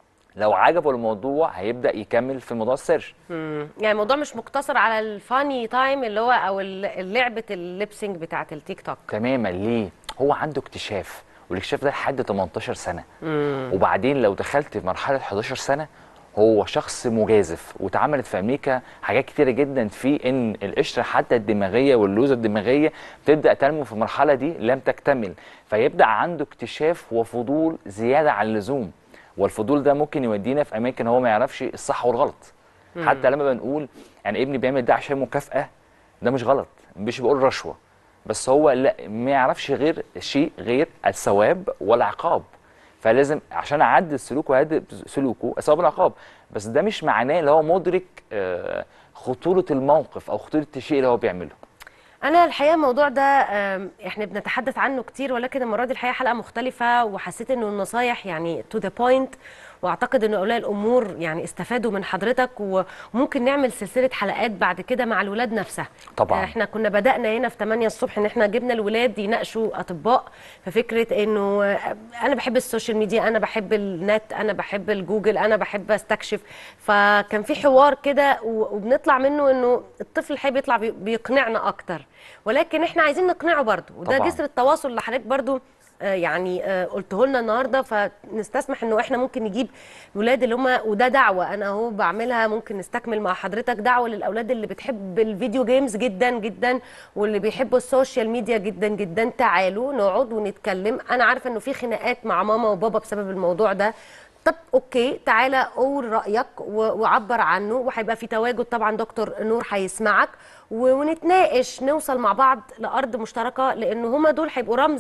لو عجبه الموضوع هيبدا يكمل في موضوع السيرش مم. يعني الموضوع مش مقتصر على الفاني تايم اللي هو او ال- لعبه الليبسينج بتاعت التيك توك تماما ليه هو عنده اكتشاف والاكتشاف ده لحد 18 سنه مم. وبعدين لو دخلت في مرحله 11 سنه هو شخص مجازف واتعملت في امريكا حاجات كتيره جدا في ان القشره حتى الدماغيه واللوزه الدماغيه بتبدا تنمو في المرحله دي لم تكتمل فيبدا عنده اكتشاف وفضول زياده عن اللزوم والفضول ده ممكن يودينا في اماكن هو ما يعرفش الصح والغلط مم. حتى لما بنقول يعني ابني بيعمل ده عشان مكافاه ده مش غلط مش بقول رشوه بس هو لا ما يعرفش غير شيء غير الثواب والعقاب فلازم عشان اعدل سلوكه وأهدئ سلوكه الثواب والعقاب بس ده مش معناه اللي هو مدرك آه، خطوره الموقف او خطوره الشيء اللي هو بيعمله انا الحقيقه الموضوع ده آم، احنا بنتحدث عنه كتير ولكن المره دي الحقيقه حلقه مختلفه وحسيت انه النصايح يعني تو ذا بوينت واعتقد ان اولياء الامور يعني استفادوا من حضرتك وممكن نعمل سلسله حلقات بعد كده مع الولاد نفسها طبعاً. احنا كنا بدانا هنا في 8 الصبح ان احنا جبنا الولاد يناقشوا اطباء ففكره انه آه، انا بحب السوشيال ميديا انا بحب النت انا بحب الجوجل انا بحب استكشف فكان في حوار كده و- وبنطلع منه انه الطفل الحقيقي بيطلع بي- بيقنعنا اكتر ولكن احنا عايزين نقنعه برضه وده طبعاً. جسر التواصل اللي حضرتك برضه آه، يعني آه، قلته لنا النهارده فنستسمح انه احنا ممكن نجيب ولاد اللي هم وده دعوه انا اهو بعملها ممكن نستكمل مع حضرتك دعوه للاولاد اللي بتحب الفيديو جيمز جدا جدا واللي بيحبوا السوشيال ميديا جدا جدا تعالوا نقعد ونتكلم انا عارفه انه في خناقات مع ماما وبابا بسبب الموضوع ده طب اوكي تعالى قول رايك و- وعبر عنه وهيبقى في تواجد طبعا دكتور نور هيسمعك و- ونتناقش نوصل مع بعض لارض مشتركه لان هما دول هيبقوا رمز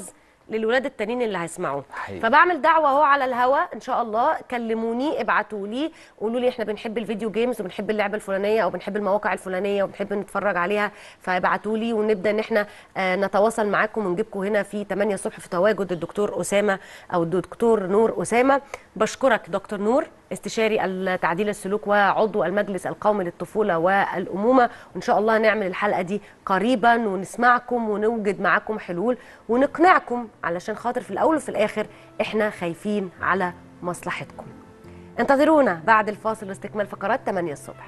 للولاد التانيين اللي هيسمعوه حقيقي. فبعمل دعوه اهو على الهوا ان شاء الله كلموني ابعتوا لي قولوا لي احنا بنحب الفيديو جيمز وبنحب اللعبه الفلانيه او بنحب المواقع الفلانيه وبنحب نتفرج عليها فابعتوا لي ونبدا ان احنا آه، نتواصل معاكم ونجيبكم هنا في 8 الصبح في تواجد الدكتور اسامه او الدكتور نور اسامه بشكرك دكتور نور استشاري التعديل السلوك وعضو المجلس القومي للطفوله والامومه وان شاء الله نعمل الحلقه دي قريبا ونسمعكم ونوجد معاكم حلول ونقنعكم علشان خاطر في الاول وفي الاخر احنا خايفين على مصلحتكم انتظرونا بعد الفاصل لاستكمال فقرات 8 الصبح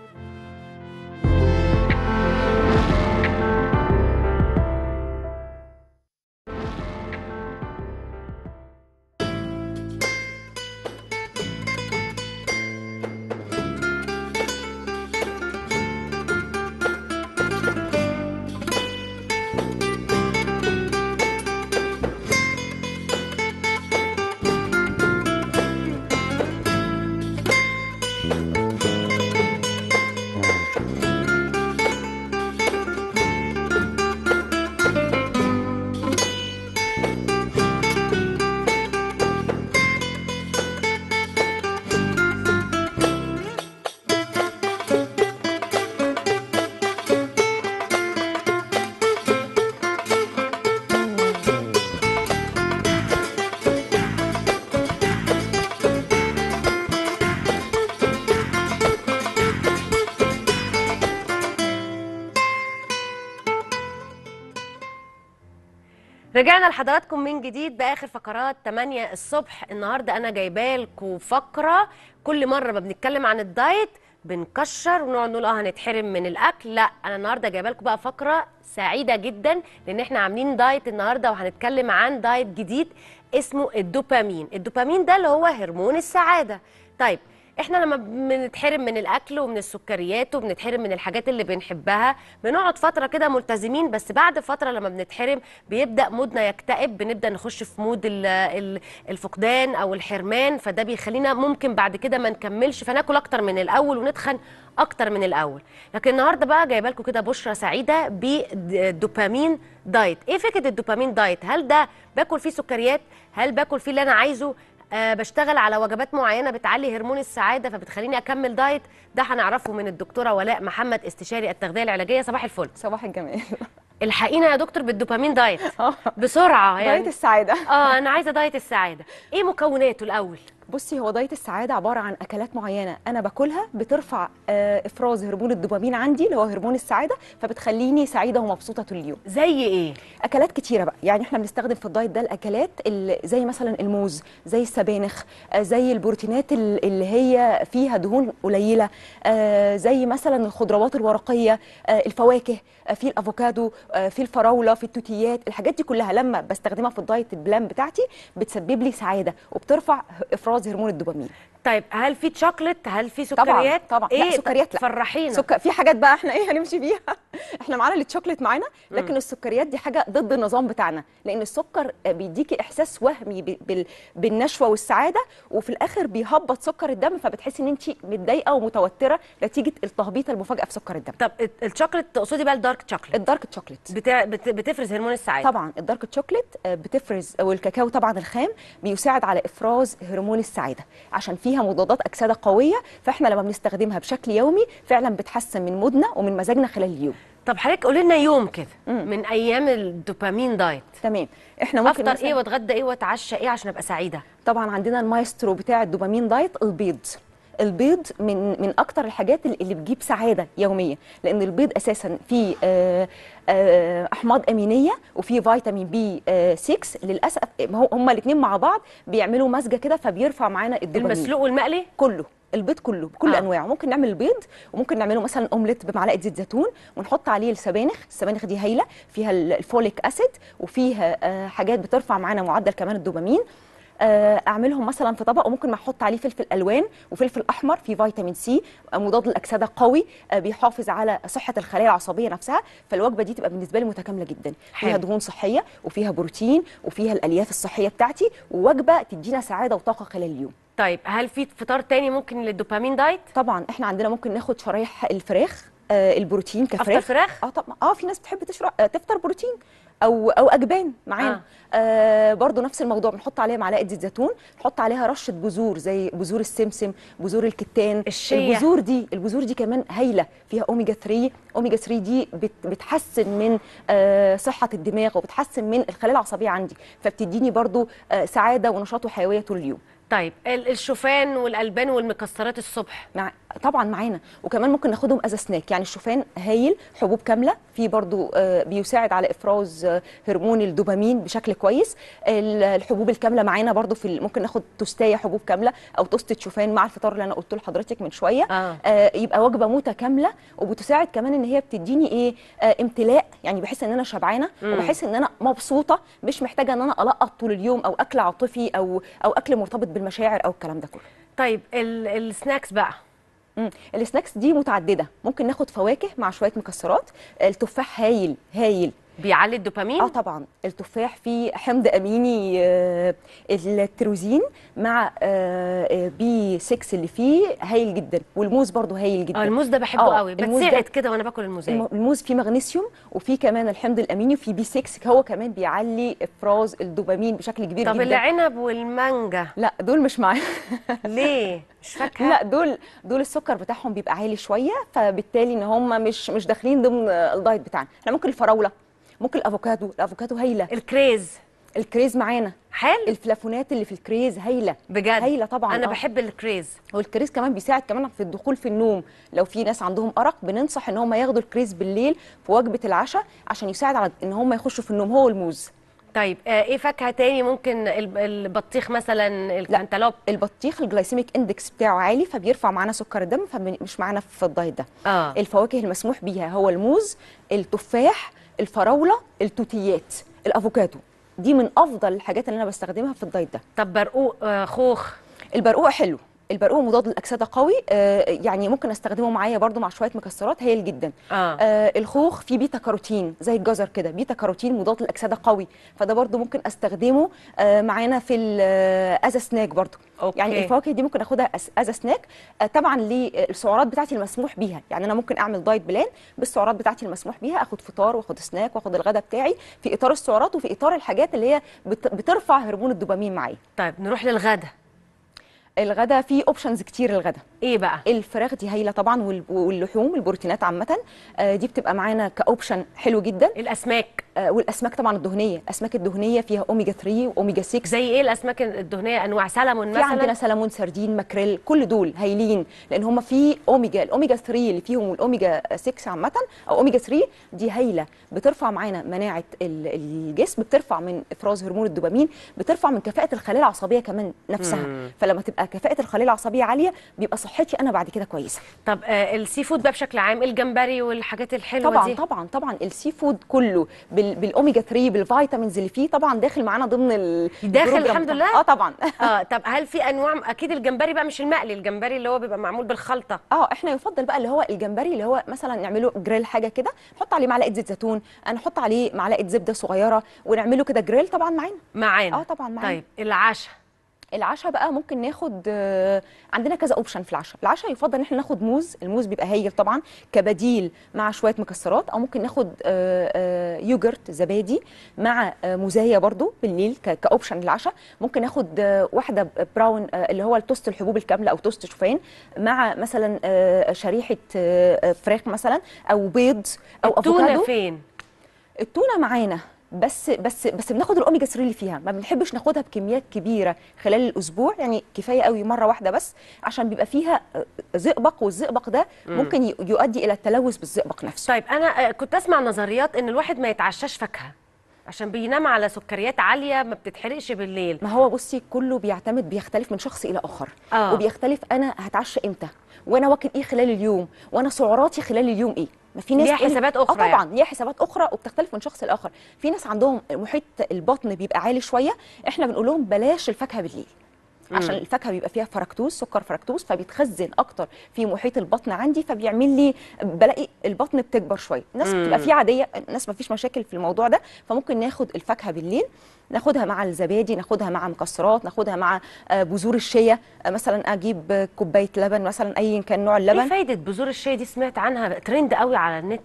رجعنا لحضراتكم من جديد باخر فقرات 8 الصبح النهارده انا جايبه لكم فقره كل مره ما بنتكلم عن الدايت بنكشر ونقعد نقول اه هنتحرم من الاكل لا انا النهارده جايبه لكم بقى فقره سعيده جدا لان احنا عاملين دايت النهارده وهنتكلم عن دايت جديد اسمه الدوبامين الدوبامين ده اللي هو هرمون السعاده طيب احنا لما بنتحرم من الاكل ومن السكريات وبنتحرم من الحاجات اللي بنحبها بنقعد فتره كده ملتزمين بس بعد فتره لما بنتحرم بيبدا مودنا يكتئب بنبدا نخش في مود ال- ال- الفقدان او الحرمان فده بيخلينا ممكن بعد كده ما نكملش فناكل اكتر من الاول ونتخن اكتر من الاول لكن النهارده بقى جايبه لكم كده بشرى سعيده بالدوبامين دايت ايه فكره الدوبامين دايت هل ده باكل فيه سكريات هل باكل فيه اللي انا عايزه أه بشتغل على وجبات معينه بتعلي هرمون السعاده فبتخليني اكمل دايت ده هنعرفه من الدكتوره ولاء محمد استشاري التغذيه العلاجيه صباح الفل صباح الجمال الحقينا يا دكتور بالدوبامين دايت بسرعه يعني دايت السعاده اه انا عايزه دايت السعاده ايه مكوناته الاول بصي هو دايت السعاده عباره عن اكلات معينه انا باكلها بترفع آه، افراز هرمون الدوبامين عندي اللي هو هرمون السعاده فبتخليني سعيده ومبسوطه طول اليوم زي ايه اكلات كتيره بقى يعني احنا بنستخدم في الدايت ده الاكلات اللي زي مثلا الموز زي السبانخ آه، زي البروتينات ال- اللي هي فيها دهون قليله آه، زي مثلا الخضروات الورقيه آه، الفواكه آه، في الافوكادو آه، في الفراوله في التوتيات الحاجات دي كلها لما بستخدمها في الدايت البلان بتاعتي بتسبب لي سعاده وبترفع افراز هرمون الدوبامين طيب هل في شوكليت هل في سكريات طبعا ايه لا سكريات لا فرحينا سك... في حاجات بقى احنا ايه هنمشي فيها احنا معانا الشوكليت معانا لكن مم. السكريات دي حاجه ضد النظام بتاعنا لان السكر بيديكي احساس وهمي ب... بال... بالنشوه والسعاده وفي الاخر بيهبط سكر الدم فبتحسي ان انت متضايقه ومتوتره نتيجه التهبيط المفاجاه في سكر الدم طب ال- الشوكليت تقصدي بقى الدارك شوكليت الدارك شوكليت بتاع بت... بتفرز هرمون السعاده طبعا الدارك شوكليت آه، بتفرز والكاكاو طبعا الخام بيساعد على افراز هرمون السعاده عشان فيها مضادات اكسده قويه فاحنا لما بنستخدمها بشكل يومي فعلا بتحسن من مودنا ومن مزاجنا خلال اليوم طب حضرتك قولي لنا يوم كده من ايام الدوبامين دايت تمام احنا ممكن افطر مثلاً- ايه واتغدى ايه واتعشى ايه عشان ابقى سعيده طبعا عندنا المايسترو بتاع الدوبامين دايت البيض البيض من من اكتر الحاجات اللي اللي بتجيب سعاده يوميه لان البيض اساسا فيه آه، آه، احماض امينيه وفيه فيتامين بي 6 للاسف ما هو هما الاثنين مع بعض بيعملوا مزجه كده فبيرفع معانا الدوبامين المسلوق والمقلي كله البيض كله بكل آه. آه. انواعه ممكن نعمل البيض وممكن نعمله مثلا اومليت بمعلقه زيت زيتون ونحط عليه السبانخ السبانخ دي هايله فيها ال- الفوليك اسيد وفيها آه حاجات بترفع معانا معدل كمان الدوبامين آه، اعملهم مثلا في طبق وممكن ما احط عليه فلفل الوان وفلفل احمر فيه فيتامين سي آه، مضاد للاكسده قوي آه، بيحافظ على صحه الخلايا العصبيه نفسها فالوجبه دي تبقى بالنسبه لي متكامله جدا فيها حلو. دهون صحيه وفيها بروتين وفيها الالياف الصحيه بتاعتي ووجبه تدينا سعاده وطاقه خلال اليوم طيب هل في فطار تاني ممكن للدوبامين دايت طبعا احنا عندنا ممكن ناخد شرايح الفراخ آه البروتين كفراخ افطر فراخ اه طبعا اه في ناس بتحب تشرب آه تفطر بروتين او او اجبان معانا آه. آه برضو نفس الموضوع بنحط عليها معلقه زيت زيتون نحط عليها رشه بذور زي بذور السمسم بذور الكتان الشيا. البذور دي البذور دي كمان هايله فيها اوميجا 3 اوميجا 3 دي بت بتحسن من آه صحه الدماغ وبتحسن من الخلايا العصبيه عندي فبتديني برضو آه سعاده ونشاط وحيويه طول اليوم طيب ال- الشوفان والالبان والمكسرات الصبح مع طبعا معانا وكمان ممكن ناخدهم از سناك يعني الشوفان هايل حبوب كامله في برضو آه، بيساعد على افراز آه، هرمون الدوبامين بشكل كويس ال- الحبوب الكامله معانا برضو في ال- ممكن ناخد توستايه حبوب كامله او توستة شوفان مع الفطار اللي انا قلت لحضرتك من شويه آه. آه، يبقى وجبه متكامله وبتساعد كمان ان هي بتديني ايه آه، امتلاء يعني بحس ان انا شبعانه مم. وبحس ان انا مبسوطه مش محتاجه ان انا القط طول اليوم او اكل عاطفي او او اكل مرتبط بالمشاعر او الكلام ده كله طيب ال- السناكس بقى مم. السناكس دي متعدده ممكن ناخد فواكه مع شويه مكسرات التفاح هايل هايل بيعلي الدوبامين اه طبعا التفاح فيه حمض اميني آه، التيروزين مع بي 6 اللي فيه هايل جدا والموز برضو هايل جدا اه الموز ده بحبه آه، قوي الموز ده- بتساعد كده وانا باكل الموزايه الم- الموز فيه مغنيسيوم وفيه كمان الحمض الاميني وفيه بي 6 هو كمان بيعلي افراز الدوبامين بشكل كبير طب جدا العنب والمانجا لا دول مش معايا ليه مش فاكهه لا دول دول السكر بتاعهم بيبقى عالي شويه فبالتالي ان هم مش مش داخلين ضمن الدايت بتاعنا احنا ممكن الفراوله ممكن الافوكادو الافوكادو هايله الكريز الكريز معانا حلو الفلافونات اللي في الكريز هايله بجد هايله طبعا انا آه. بحب الكريز والكريز كمان بيساعد كمان في الدخول في النوم لو في ناس عندهم ارق بننصح ان هم ياخدوا الكريز بالليل في وجبه العشاء عشان يساعد على ان هم يخشوا في النوم هو الموز طيب آه ايه فاكهه تاني ممكن الب- البطيخ مثلا الكنتالوب البطيخ الجلايسيميك اندكس بتاعه عالي فبيرفع معانا سكر الدم فمش معانا في الدايت ده اه الفواكه المسموح بيها هو الموز التفاح الفراوله التوتيات الافوكادو دي من افضل الحاجات اللي انا بستخدمها في الدايت ده طب برقوق آه خوخ البرقوق حلو البرقوق مضاد للاكسده قوي آه يعني ممكن استخدمه معايا برضو مع شويه مكسرات هايل جدا اه, آه الخوخ فيه بيتا كاروتين زي الجزر كده بيتا كاروتين مضاد للاكسده قوي فده برضو ممكن استخدمه آه معانا في از سناك برضو أوكي. يعني الفواكه دي ممكن اخدها از سناك آه طبعا للسعرات بتاعتي المسموح بيها يعني انا ممكن اعمل دايت بلان بالسعرات بتاعتي المسموح بيها اخد فطار واخد سناك واخد الغداء بتاعي في اطار السعرات وفي اطار الحاجات اللي هي بت- بترفع هرمون الدوبامين معايا طيب نروح للغدا الغدا فيه اوبشنز كتير الغدا ايه بقى الفراخ دي هايله طبعا وال- واللحوم البروتينات عامه آه، دي بتبقى معانا كاوبشن حلو جدا الاسماك آه، والاسماك طبعا الدهنيه الاسماك الدهنيه فيها اوميجا 3 واوميجا 6 زي ايه الاسماك الدهنيه انواع سلمون في مثلا عندنا سلمون سردين ماكريل كل دول هايلين لان هم في اوميجا الاوميجا 3 اللي فيهم والاوميجا 6 عامه او اوميجا 3 دي هايله بترفع معانا مناعه ال- الجسم بترفع من افراز هرمون الدوبامين بترفع من كفاءه الخلايا العصبيه كمان نفسها مم. فلما تبقى كفاءه الخلايا العصبيه عاليه بيبقى صحتي انا بعد كده كويسه طب آه السي فود بقى بشكل عام الجمبري والحاجات الحلوه طبعا دي طبعا طبعا السي فود كله بال بالاوميجا 3 بالفيتامينز اللي فيه طبعا داخل معانا ضمن ال داخل البروجرام الحمد بتاع- لله؟ اه طبعا اه طب هل في انواع اكيد الجمبري بقى مش المقلي الجمبري اللي هو بيبقى معمول بالخلطه اه احنا يفضل بقى اللي هو الجمبري اللي هو مثلا نعمله جريل حاجه كده نحط عليه معلقه زيت زيتون نحط عليه معلقه زبده صغيره ونعمله كده جريل طبعا معانا معانا اه طبعا معانا طيب العشاء العشاء بقى ممكن ناخد آه، عندنا كذا اوبشن في العشاء العشاء يفضل ان احنا ناخد موز الموز بيبقى هايل طبعا كبديل مع شويه مكسرات او ممكن ناخد آه، آه، يوجرت زبادي مع آه، موزايه برضو بالليل ك- كاوبشن للعشاء ممكن ناخد آه، واحده براون آه، اللي هو التوست الحبوب الكامله او توست شوفان مع مثلا آه، شريحه آه، آه، فراخ مثلا او بيض او التونه افوكادو فين التونه معانا بس بس بس بناخد الاوميجا 3 اللي فيها ما بنحبش ناخدها بكميات كبيره خلال الاسبوع يعني كفايه قوي مره واحده بس عشان بيبقى فيها زئبق والزئبق ده مم. ممكن ي- يؤدي الى التلوث بالزئبق نفسه طيب انا آه، كنت اسمع نظريات ان الواحد ما يتعشاش فاكهه عشان بينام على سكريات عاليه ما بتتحرقش بالليل ما هو بصي كله بيعتمد بيختلف من شخص الى اخر آه. وبيختلف انا هتعشى امتى وانا واكل ايه خلال اليوم وانا سعراتي خلال اليوم ايه ما في ناس ليها تقول- حسابات اه أخرى طبعا يعني. ليها حسابات اخرى وبتختلف من شخص لاخر في ناس عندهم محيط البطن بيبقى عالي شويه احنا بنقول لهم بلاش الفاكهه بالليل عشان مم. الفاكهه بيبقى فيها فركتوز سكر فركتوز فبيتخزن اكتر في محيط البطن عندي فبيعمل لي بلاقي البطن بتكبر شويه الناس مم. بتبقى فيه عاديه الناس ما فيش مشاكل في الموضوع ده فممكن ناخد الفاكهه بالليل ناخدها مع الزبادي ناخدها مع مكسرات ناخدها مع آه، بذور الشيا آه، مثلا اجيب آه، كوبايه لبن مثلا ايا كان نوع ايه اللبن فايده بذور الشيا دي سمعت عنها ترند قوي على النت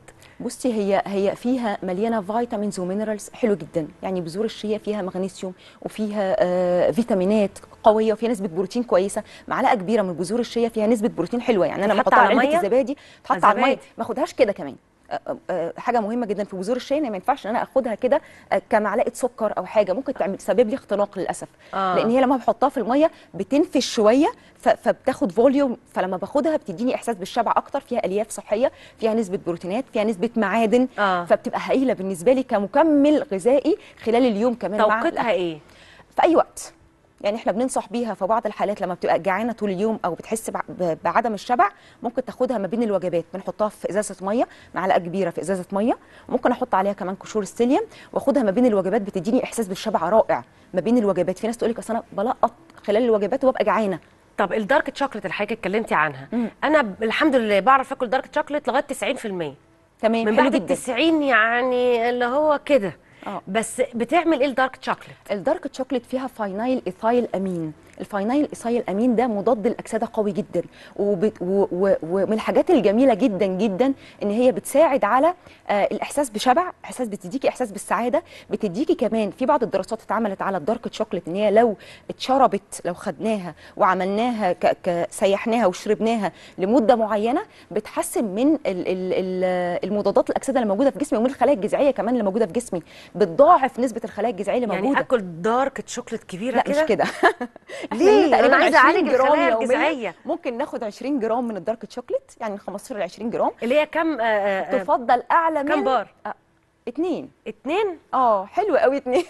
بصي هي هي فيها مليانه فيتامينز ومينرالز حلو جدا يعني بذور الشيا فيها مغنيسيوم وفيها آه فيتامينات قويه وفيها نسبه بروتين كويسه معلقه كبيره من بذور الشيا فيها نسبه بروتين حلوه يعني انا لما تتحط احطها على على علبه مية؟ الزبادي تحط على الميه زبادي. ما اخدهاش كده كمان آه، آه، آه، حاجه مهمه جدا في بذور الشيا ان ما ينفعش ان انا اخدها كده آه، كمعلقه سكر او حاجه ممكن تعمل تسبب لي اختناق للاسف آه. لان هي لما بحطها في الميه بتنفش شويه ف- فبتاخد فوليوم فلما باخدها بتديني احساس بالشبع اكتر فيها الياف صحيه فيها نسبه بروتينات فيها نسبه معادن آه. فبتبقى هايله بالنسبه لي كمكمل غذائي خلال اليوم كمان مع توقيتها الأكل. ايه في اي وقت يعني احنا بننصح بيها في بعض الحالات لما بتبقى جعانه طول اليوم او بتحس بع- ب- بعدم الشبع ممكن تاخدها ما بين الوجبات بنحطها في ازازه ميه معلقه كبيره في ازازه ميه ممكن احط عليها كمان قشور السيليوم واخدها ما بين الوجبات بتديني احساس بالشبع رائع ما بين الوجبات في ناس تقول لك اصل انا بلقط خلال الوجبات وببقى جعانه طب الدارك شوكليت اللي حضرتك اتكلمتي عنها مم. انا ب- الحمد لله بعرف اكل دارك شوكليت لغايه 90% تمام من حلو بعد ال جدا 90 يعني اللي هو كده اه بس بتعمل ايه الدارك شوكليت الدارك شوكليت فيها فاينايل ايثايل امين الفاينايل ايثايل امين ده مضاد للاكسده قوي جدا وبت- و- و- ومن الحاجات الجميله جدا جدا ان هي بتساعد على آه الاحساس بشبع احساس بتديكي احساس بالسعاده بتديكي كمان في بعض الدراسات اتعملت على الدارك شوكليت ان هي لو اتشربت لو خدناها وعملناها ك- ك- سيحناها وشربناها لمده معينه بتحسن من ال- ال- ال- المضادات الاكسده اللي موجوده في جسمي ومن الخلايا الجذعيه كمان اللي موجوده في جسمي بتضاعف نسبه الخلايا الجذعيه اللي يعني موجوده اكل دارك شوكليت كبيره لا كده مش كده ليه؟ تقريباً أنا عايزة 20 أعالج جرام الخلايا يومياً. الجذعية. ممكن ناخد 20 جرام من الدارك شوكليت يعني من 15 ل 20 جرام اللي هي كم آه، آه، آه، تفضل اعلى من كم بار آه، اتنين اتنين اه حلو قوي اتنين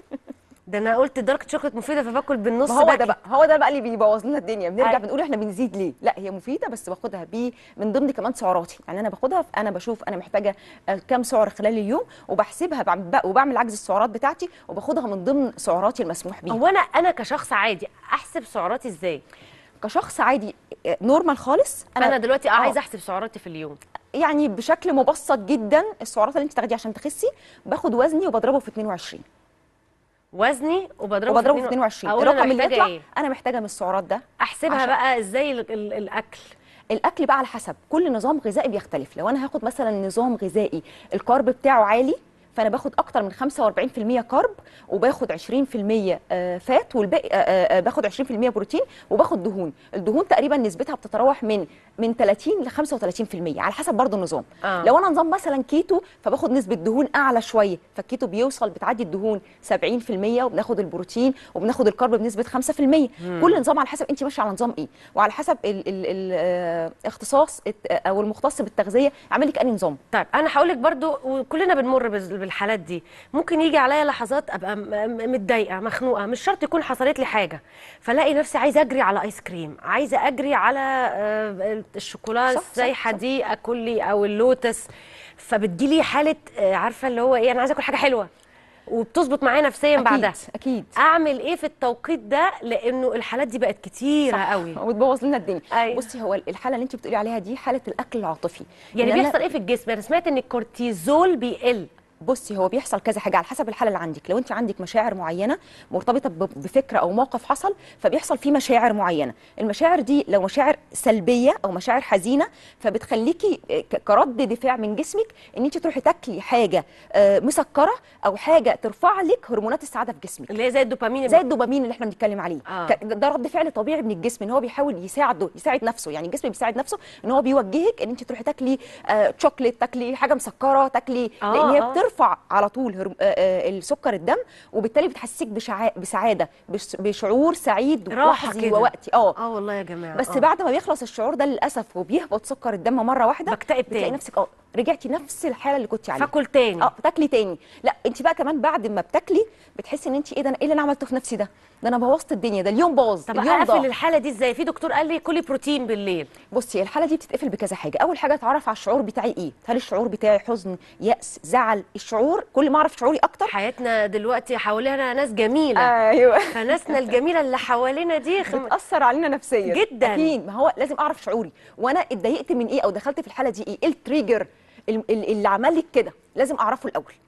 ده انا قلت دارك شوكليت مفيده فباكل بالنص ما هو ده باكت. بقى هو ده بقى اللي بيبوظ لنا الدنيا بنرجع أيوة. بنقول احنا بنزيد ليه لا هي مفيده بس باخدها بيه من ضمن كمان سعراتي يعني انا باخدها انا بشوف انا محتاجه آه، كام سعر خلال اليوم وبحسبها بعم- بق- وبعمل عجز السعرات بتاعتي وباخدها من ضمن سعراتي المسموح بيها هو انا انا كشخص عادي احسب سعراتي ازاي كشخص عادي آه، نورمال خالص انا, أنا دلوقتي اه آه. عايزه احسب سعراتي في اليوم يعني بشكل مبسط جدا السعرات اللي انت تاخديها عشان تخسي باخد وزني وبضربه في 22 وزني وبضربه, وبضربه في 22 اقول انا الرقم اللي محتاجه يطلع ايه انا محتاجه من السعرات ده احسبها عشان- بقى ازاي ال- ال- الاكل الاكل بقى على حسب كل نظام غذائي بيختلف لو انا هاخد مثلا نظام غذائي الكارب بتاعه عالي فانا باخد اكتر من 45% كارب وباخد 20% آه، فات والباقي آه، آه، آه، باخد 20% بروتين وباخد دهون الدهون تقريبا نسبتها بتتراوح من من 30 ل 35% على حسب برضه النظام آه. لو انا نظام مثلا كيتو فباخد نسبه دهون اعلى شويه فالكيتو بيوصل بتعدي الدهون 70% وبناخد البروتين وبناخد الكارب بنسبه 5% كل نظام على حسب انت ماشيه على نظام ايه وعلى حسب الاختصاص او المختص بالتغذيه عامل لك انهي نظام طيب انا هقول لك برضو وكلنا بنمر بز- بالحالات دي ممكن يجي عليا لحظات ابقى م- م- متضايقه مخنوقه مش شرط يكون حصلت لي حاجه فلاقي نفسي عايزه اجري على ايس كريم عايزه اجري على آه، الشوكولا صح، صح، السايحه صح. دي اكل لي او اللوتس فبتجيلي حاله آه، عارفه اللي هو ايه انا عايزه اكل حاجه حلوه وبتظبط معايا نفسيا اكيد بعدها اكيد اعمل ايه في التوقيت ده لانه الحالات دي بقت كتيره قوي وتبوظ لنا الدنيا أيوة. بصي هو الحاله اللي انت بتقولي عليها دي حاله الاكل العاطفي يعني إن أنا- بيحصل ايه في الجسم انا سمعت ان الكورتيزول بيقل بصي هو بيحصل كذا حاجه على حسب الحاله اللي عندك لو انت عندك مشاعر معينه مرتبطه ب- بفكره او موقف حصل فبيحصل فيه مشاعر معينه المشاعر دي لو مشاعر سلبيه او مشاعر حزينه فبتخليكي ك- كرد دفاع من جسمك ان انت تروحي تاكلي حاجه آه، مسكره او حاجه ترفع لك هرمونات السعاده في جسمك اللي هي زي الدوبامين زي الدوبامين اللي احنا بنتكلم عليه آه. ك- ده رد فعل طبيعي من الجسم ان هو بيحاول يساعده يساعد نفسه يعني الجسم بيساعد نفسه ان هو بيوجهك ان انت تروحي تاكلي آه شوكليت تاكلي حاجه مسكره تاكلي آه، لان هي آه. بترفع على طول هرم... آه آه السكر الدم وبالتالي بتحسسك بشع... بسعاده بش... بشعور سعيد راحة لحظي كده. ووقتي اه اه والله يا جماعه بس آه. بعد ما بيخلص الشعور ده للاسف وبيهبط سكر الدم مره واحده بكتئب بتلاقي تاني. نفسك اه رجعتي نفس الحاله اللي كنت عليها فاكل تاني اه بتاكلي تاني لا انت بقى كمان بعد ما بتاكلي بتحسي ان انت ايه ده أنا- ايه اللي انا عملته في نفسي ده ده انا بوظت الدنيا ده اليوم باظ طب اليوم اقفل ضاع الحاله دي ازاي في دكتور قال لي كلي بروتين بالليل بصي الحاله دي بتتقفل بكذا حاجه اول حاجه اتعرف على الشعور بتاعي ايه هل الشعور بتاعي حزن يأس زعل الشعور كل ما اعرف شعوري اكتر حياتنا دلوقتي حوالينا ناس جميله ايوه فناسنا الجميله اللي حوالينا دي خم... بتاثر علينا نفسيا جداً. اكيد ما هو لازم اعرف شعوري وانا اتضايقت من ايه او دخلت في الحاله دي ايه ايه التريجر ال- ال- اللي عمل لك كده لازم اعرفه الاول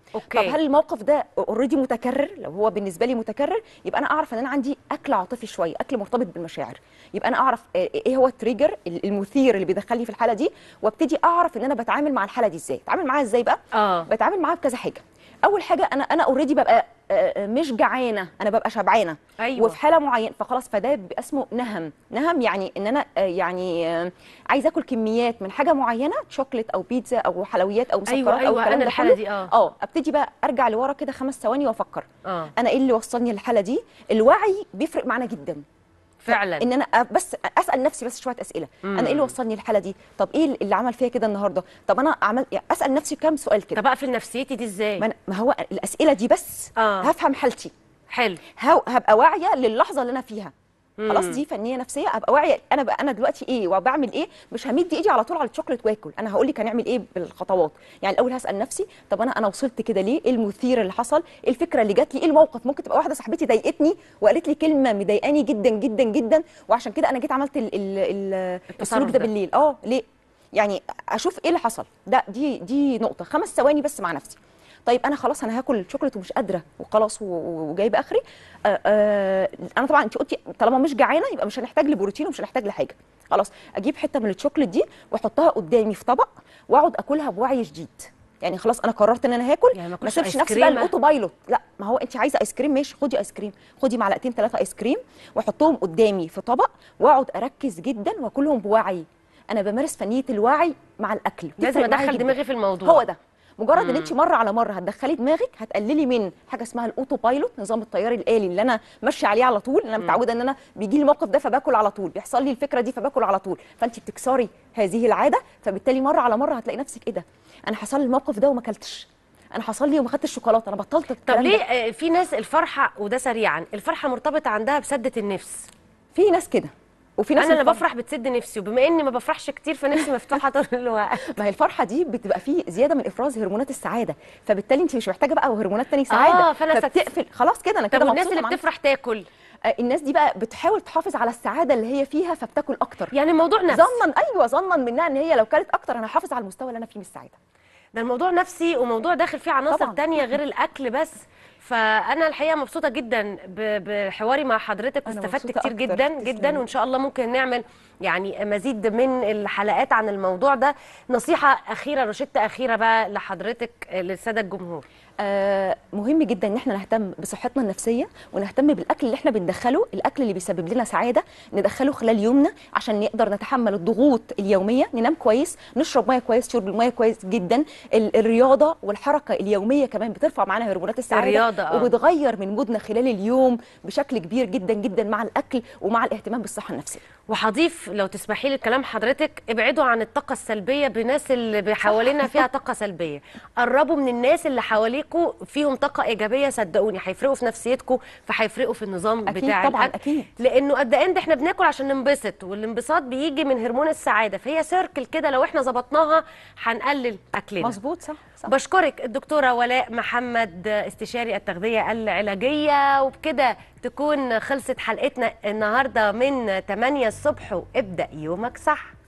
أوكي. طب هل الموقف ده اوريدي متكرر لو هو بالنسبه لي متكرر يبقى انا اعرف ان انا عندي اكل عاطفي شويه اكل مرتبط بالمشاعر يبقى انا اعرف آه، ايه هو التريجر المثير اللي بيدخلني في الحاله دي وابتدي اعرف ان انا بتعامل مع الحاله دي ازاي اتعامل معاها ازاي بقى اه بتعامل معاها بكذا حاجه اول حاجه انا انا اوريدي ببقى آه، آه، مش جعانه انا ببقى شبعانه أيوة. وفي حاله معينه فخلاص فده بيبقى اسمه نهم نهم يعني ان انا آه، يعني آه، عايزه اكل كميات من حاجه معينه شوكليت او بيتزا او حلويات او مسكرات أيوة، او أيوة، الكلام أنا ده الحالة كله. دي، آه. اه ابتدي بقى ارجع لورا كده خمس ثواني وافكر اه انا ايه اللي وصلني للحاله دي الوعي بيفرق معانا جدا فعلا ان انا أ- بس اسال نفسي بس شويه اسئله مم. انا ايه اللي وصلني للحاله دي طب ايه اللي عمل فيها كده النهارده طب انا عمل يعني اسال نفسي كام سؤال كده طب اقفل نفسيتي دي ازاي ما, أنا- ما هو الاسئله دي بس آه. هفهم حالتي حلو هو- هبقى واعيه للحظه اللي انا فيها مم. خلاص دي فنيه نفسيه ابقى واعيه انا بقى انا دلوقتي ايه وبعمل ايه مش همد ايدي على طول على الشوكليت واكل انا هقول لك هنعمل ايه بالخطوات يعني الاول هسال نفسي طب انا انا وصلت كده ليه ايه المثير اللي حصل ايه الفكره اللي جات لي ايه الموقف ممكن تبقى واحده صاحبتي ضايقتني وقالت لي كلمه مضايقاني جدا جدا جدا وعشان كده انا جيت عملت ال ال ال السلوك ده ده. بالليل اه ليه يعني اشوف ايه اللي حصل ده دي دي نقطه خمس ثواني بس مع نفسي طيب انا خلاص انا هاكل الشوكليت ومش قادره وخلاص و- و- وجايبه اخري آه آه انا طبعا انت قلتي طالما مش جعانه يبقى مش هنحتاج لبروتين ومش هنحتاج لحاجه خلاص اجيب حته من الشوكليت دي واحطها قدامي في طبق واقعد اكلها بوعي شديد يعني خلاص انا قررت ان انا هاكل يعني ما ما أكلش اسيبش آيس نفسي بقى كريمة؟ الاوتو بايلوت لا ما هو انت عايزه ايس كريم ماشي خدي ايس كريم خدي معلقتين ثلاثه ايس كريم واحطهم قدامي في طبق واقعد اركز جدا واكلهم بوعي انا بمارس فنيه الوعي مع الاكل لازم بتفرق معايا ادخل جداً. دماغي في الموضوع هو ده مجرد ان مم. انت مره على مره هتدخلي دماغك هتقللي من حاجه اسمها الاوتو بايلوت نظام التيار الالي اللي انا ماشيه عليه على طول انا متعوده ان انا بيجي لي الموقف ده فباكل على طول بيحصل لي الفكره دي فباكل على طول فانت بتكسري هذه العاده فبالتالي مره على مره هتلاقي نفسك ايه ده انا حصل لي الموقف ده وما اكلتش انا حصل لي وما خدتش شوكولاته انا بطلت طب الكلام ليه ده. آه، في ناس الفرحه وده سريعا الفرحه مرتبطه عندها بسده النفس في ناس كده وفي ناس انا اللي الفرح- بفرح بتسد نفسي وبما اني ما بفرحش كتير فنفسي مفتوحه طول الوقت ما هي الفرحه دي بتبقى فيه زياده من افراز هرمونات السعاده فبالتالي انت مش محتاجه بقى هرمونات تاني سعاده آه، فأنا فبتقفل خلاص كده انا طب كده والناس مبسوطة اللي مع بتفرح تاكل آه، الناس دي بقى بتحاول تحافظ على السعاده اللي هي فيها فبتاكل اكتر يعني الموضوع نفسي ظنا ايوه ظنا منها ان هي لو كلت اكتر انا هحافظ على المستوى اللي انا فيه من السعاده ده الموضوع نفسي وموضوع داخل فيه عناصر طبعاً. تانية غير الاكل بس فانا الحقيقه مبسوطه جدا ب- بحواري مع حضرتك أنا واستفدت مبسوطة كتير أكتر. جدا تسلمي. جدا وان شاء الله ممكن نعمل يعني مزيد من الحلقات عن الموضوع ده نصيحه اخيره روشته اخيره بقى لحضرتك آه، للساده الجمهور آه مهم جدا ان احنا نهتم بصحتنا النفسيه ونهتم بالاكل اللي احنا بندخله الاكل اللي بيسبب لنا سعاده ندخله خلال يومنا عشان نقدر نتحمل الضغوط اليوميه ننام كويس نشرب ميه كويس شرب الميه كويس جدا ال- الرياضه والحركه اليوميه كمان بترفع معانا هرمونات السعاده الرياضة، آه. وبتغير من مودنا خلال اليوم بشكل كبير جدا جدا مع الاكل ومع الاهتمام بالصحه النفسيه وهضيف لو تسمحي لي الكلام حضرتك ابعدوا عن الطاقة السلبية بناس اللي حوالينا فيها طاقة سلبية قربوا من الناس اللي حواليكوا فيهم طاقة إيجابية صدقوني هيفرقوا في نفسيتكم فهيفرقوا في النظام أكيد بتاع طبعاً، الأكل أكيد. لأنه قد إيه احنا بناكل عشان ننبسط والانبساط بيجي من هرمون السعادة فهي سيركل كده لو احنا ظبطناها هنقلل أكلنا مظبوط صح صح بشكرك الدكتورة ولاء محمد استشاري التغذية العلاجية وبكده تكون خلصت حلقتنا النهاردة من 8 الصبح وابدأ يومك صح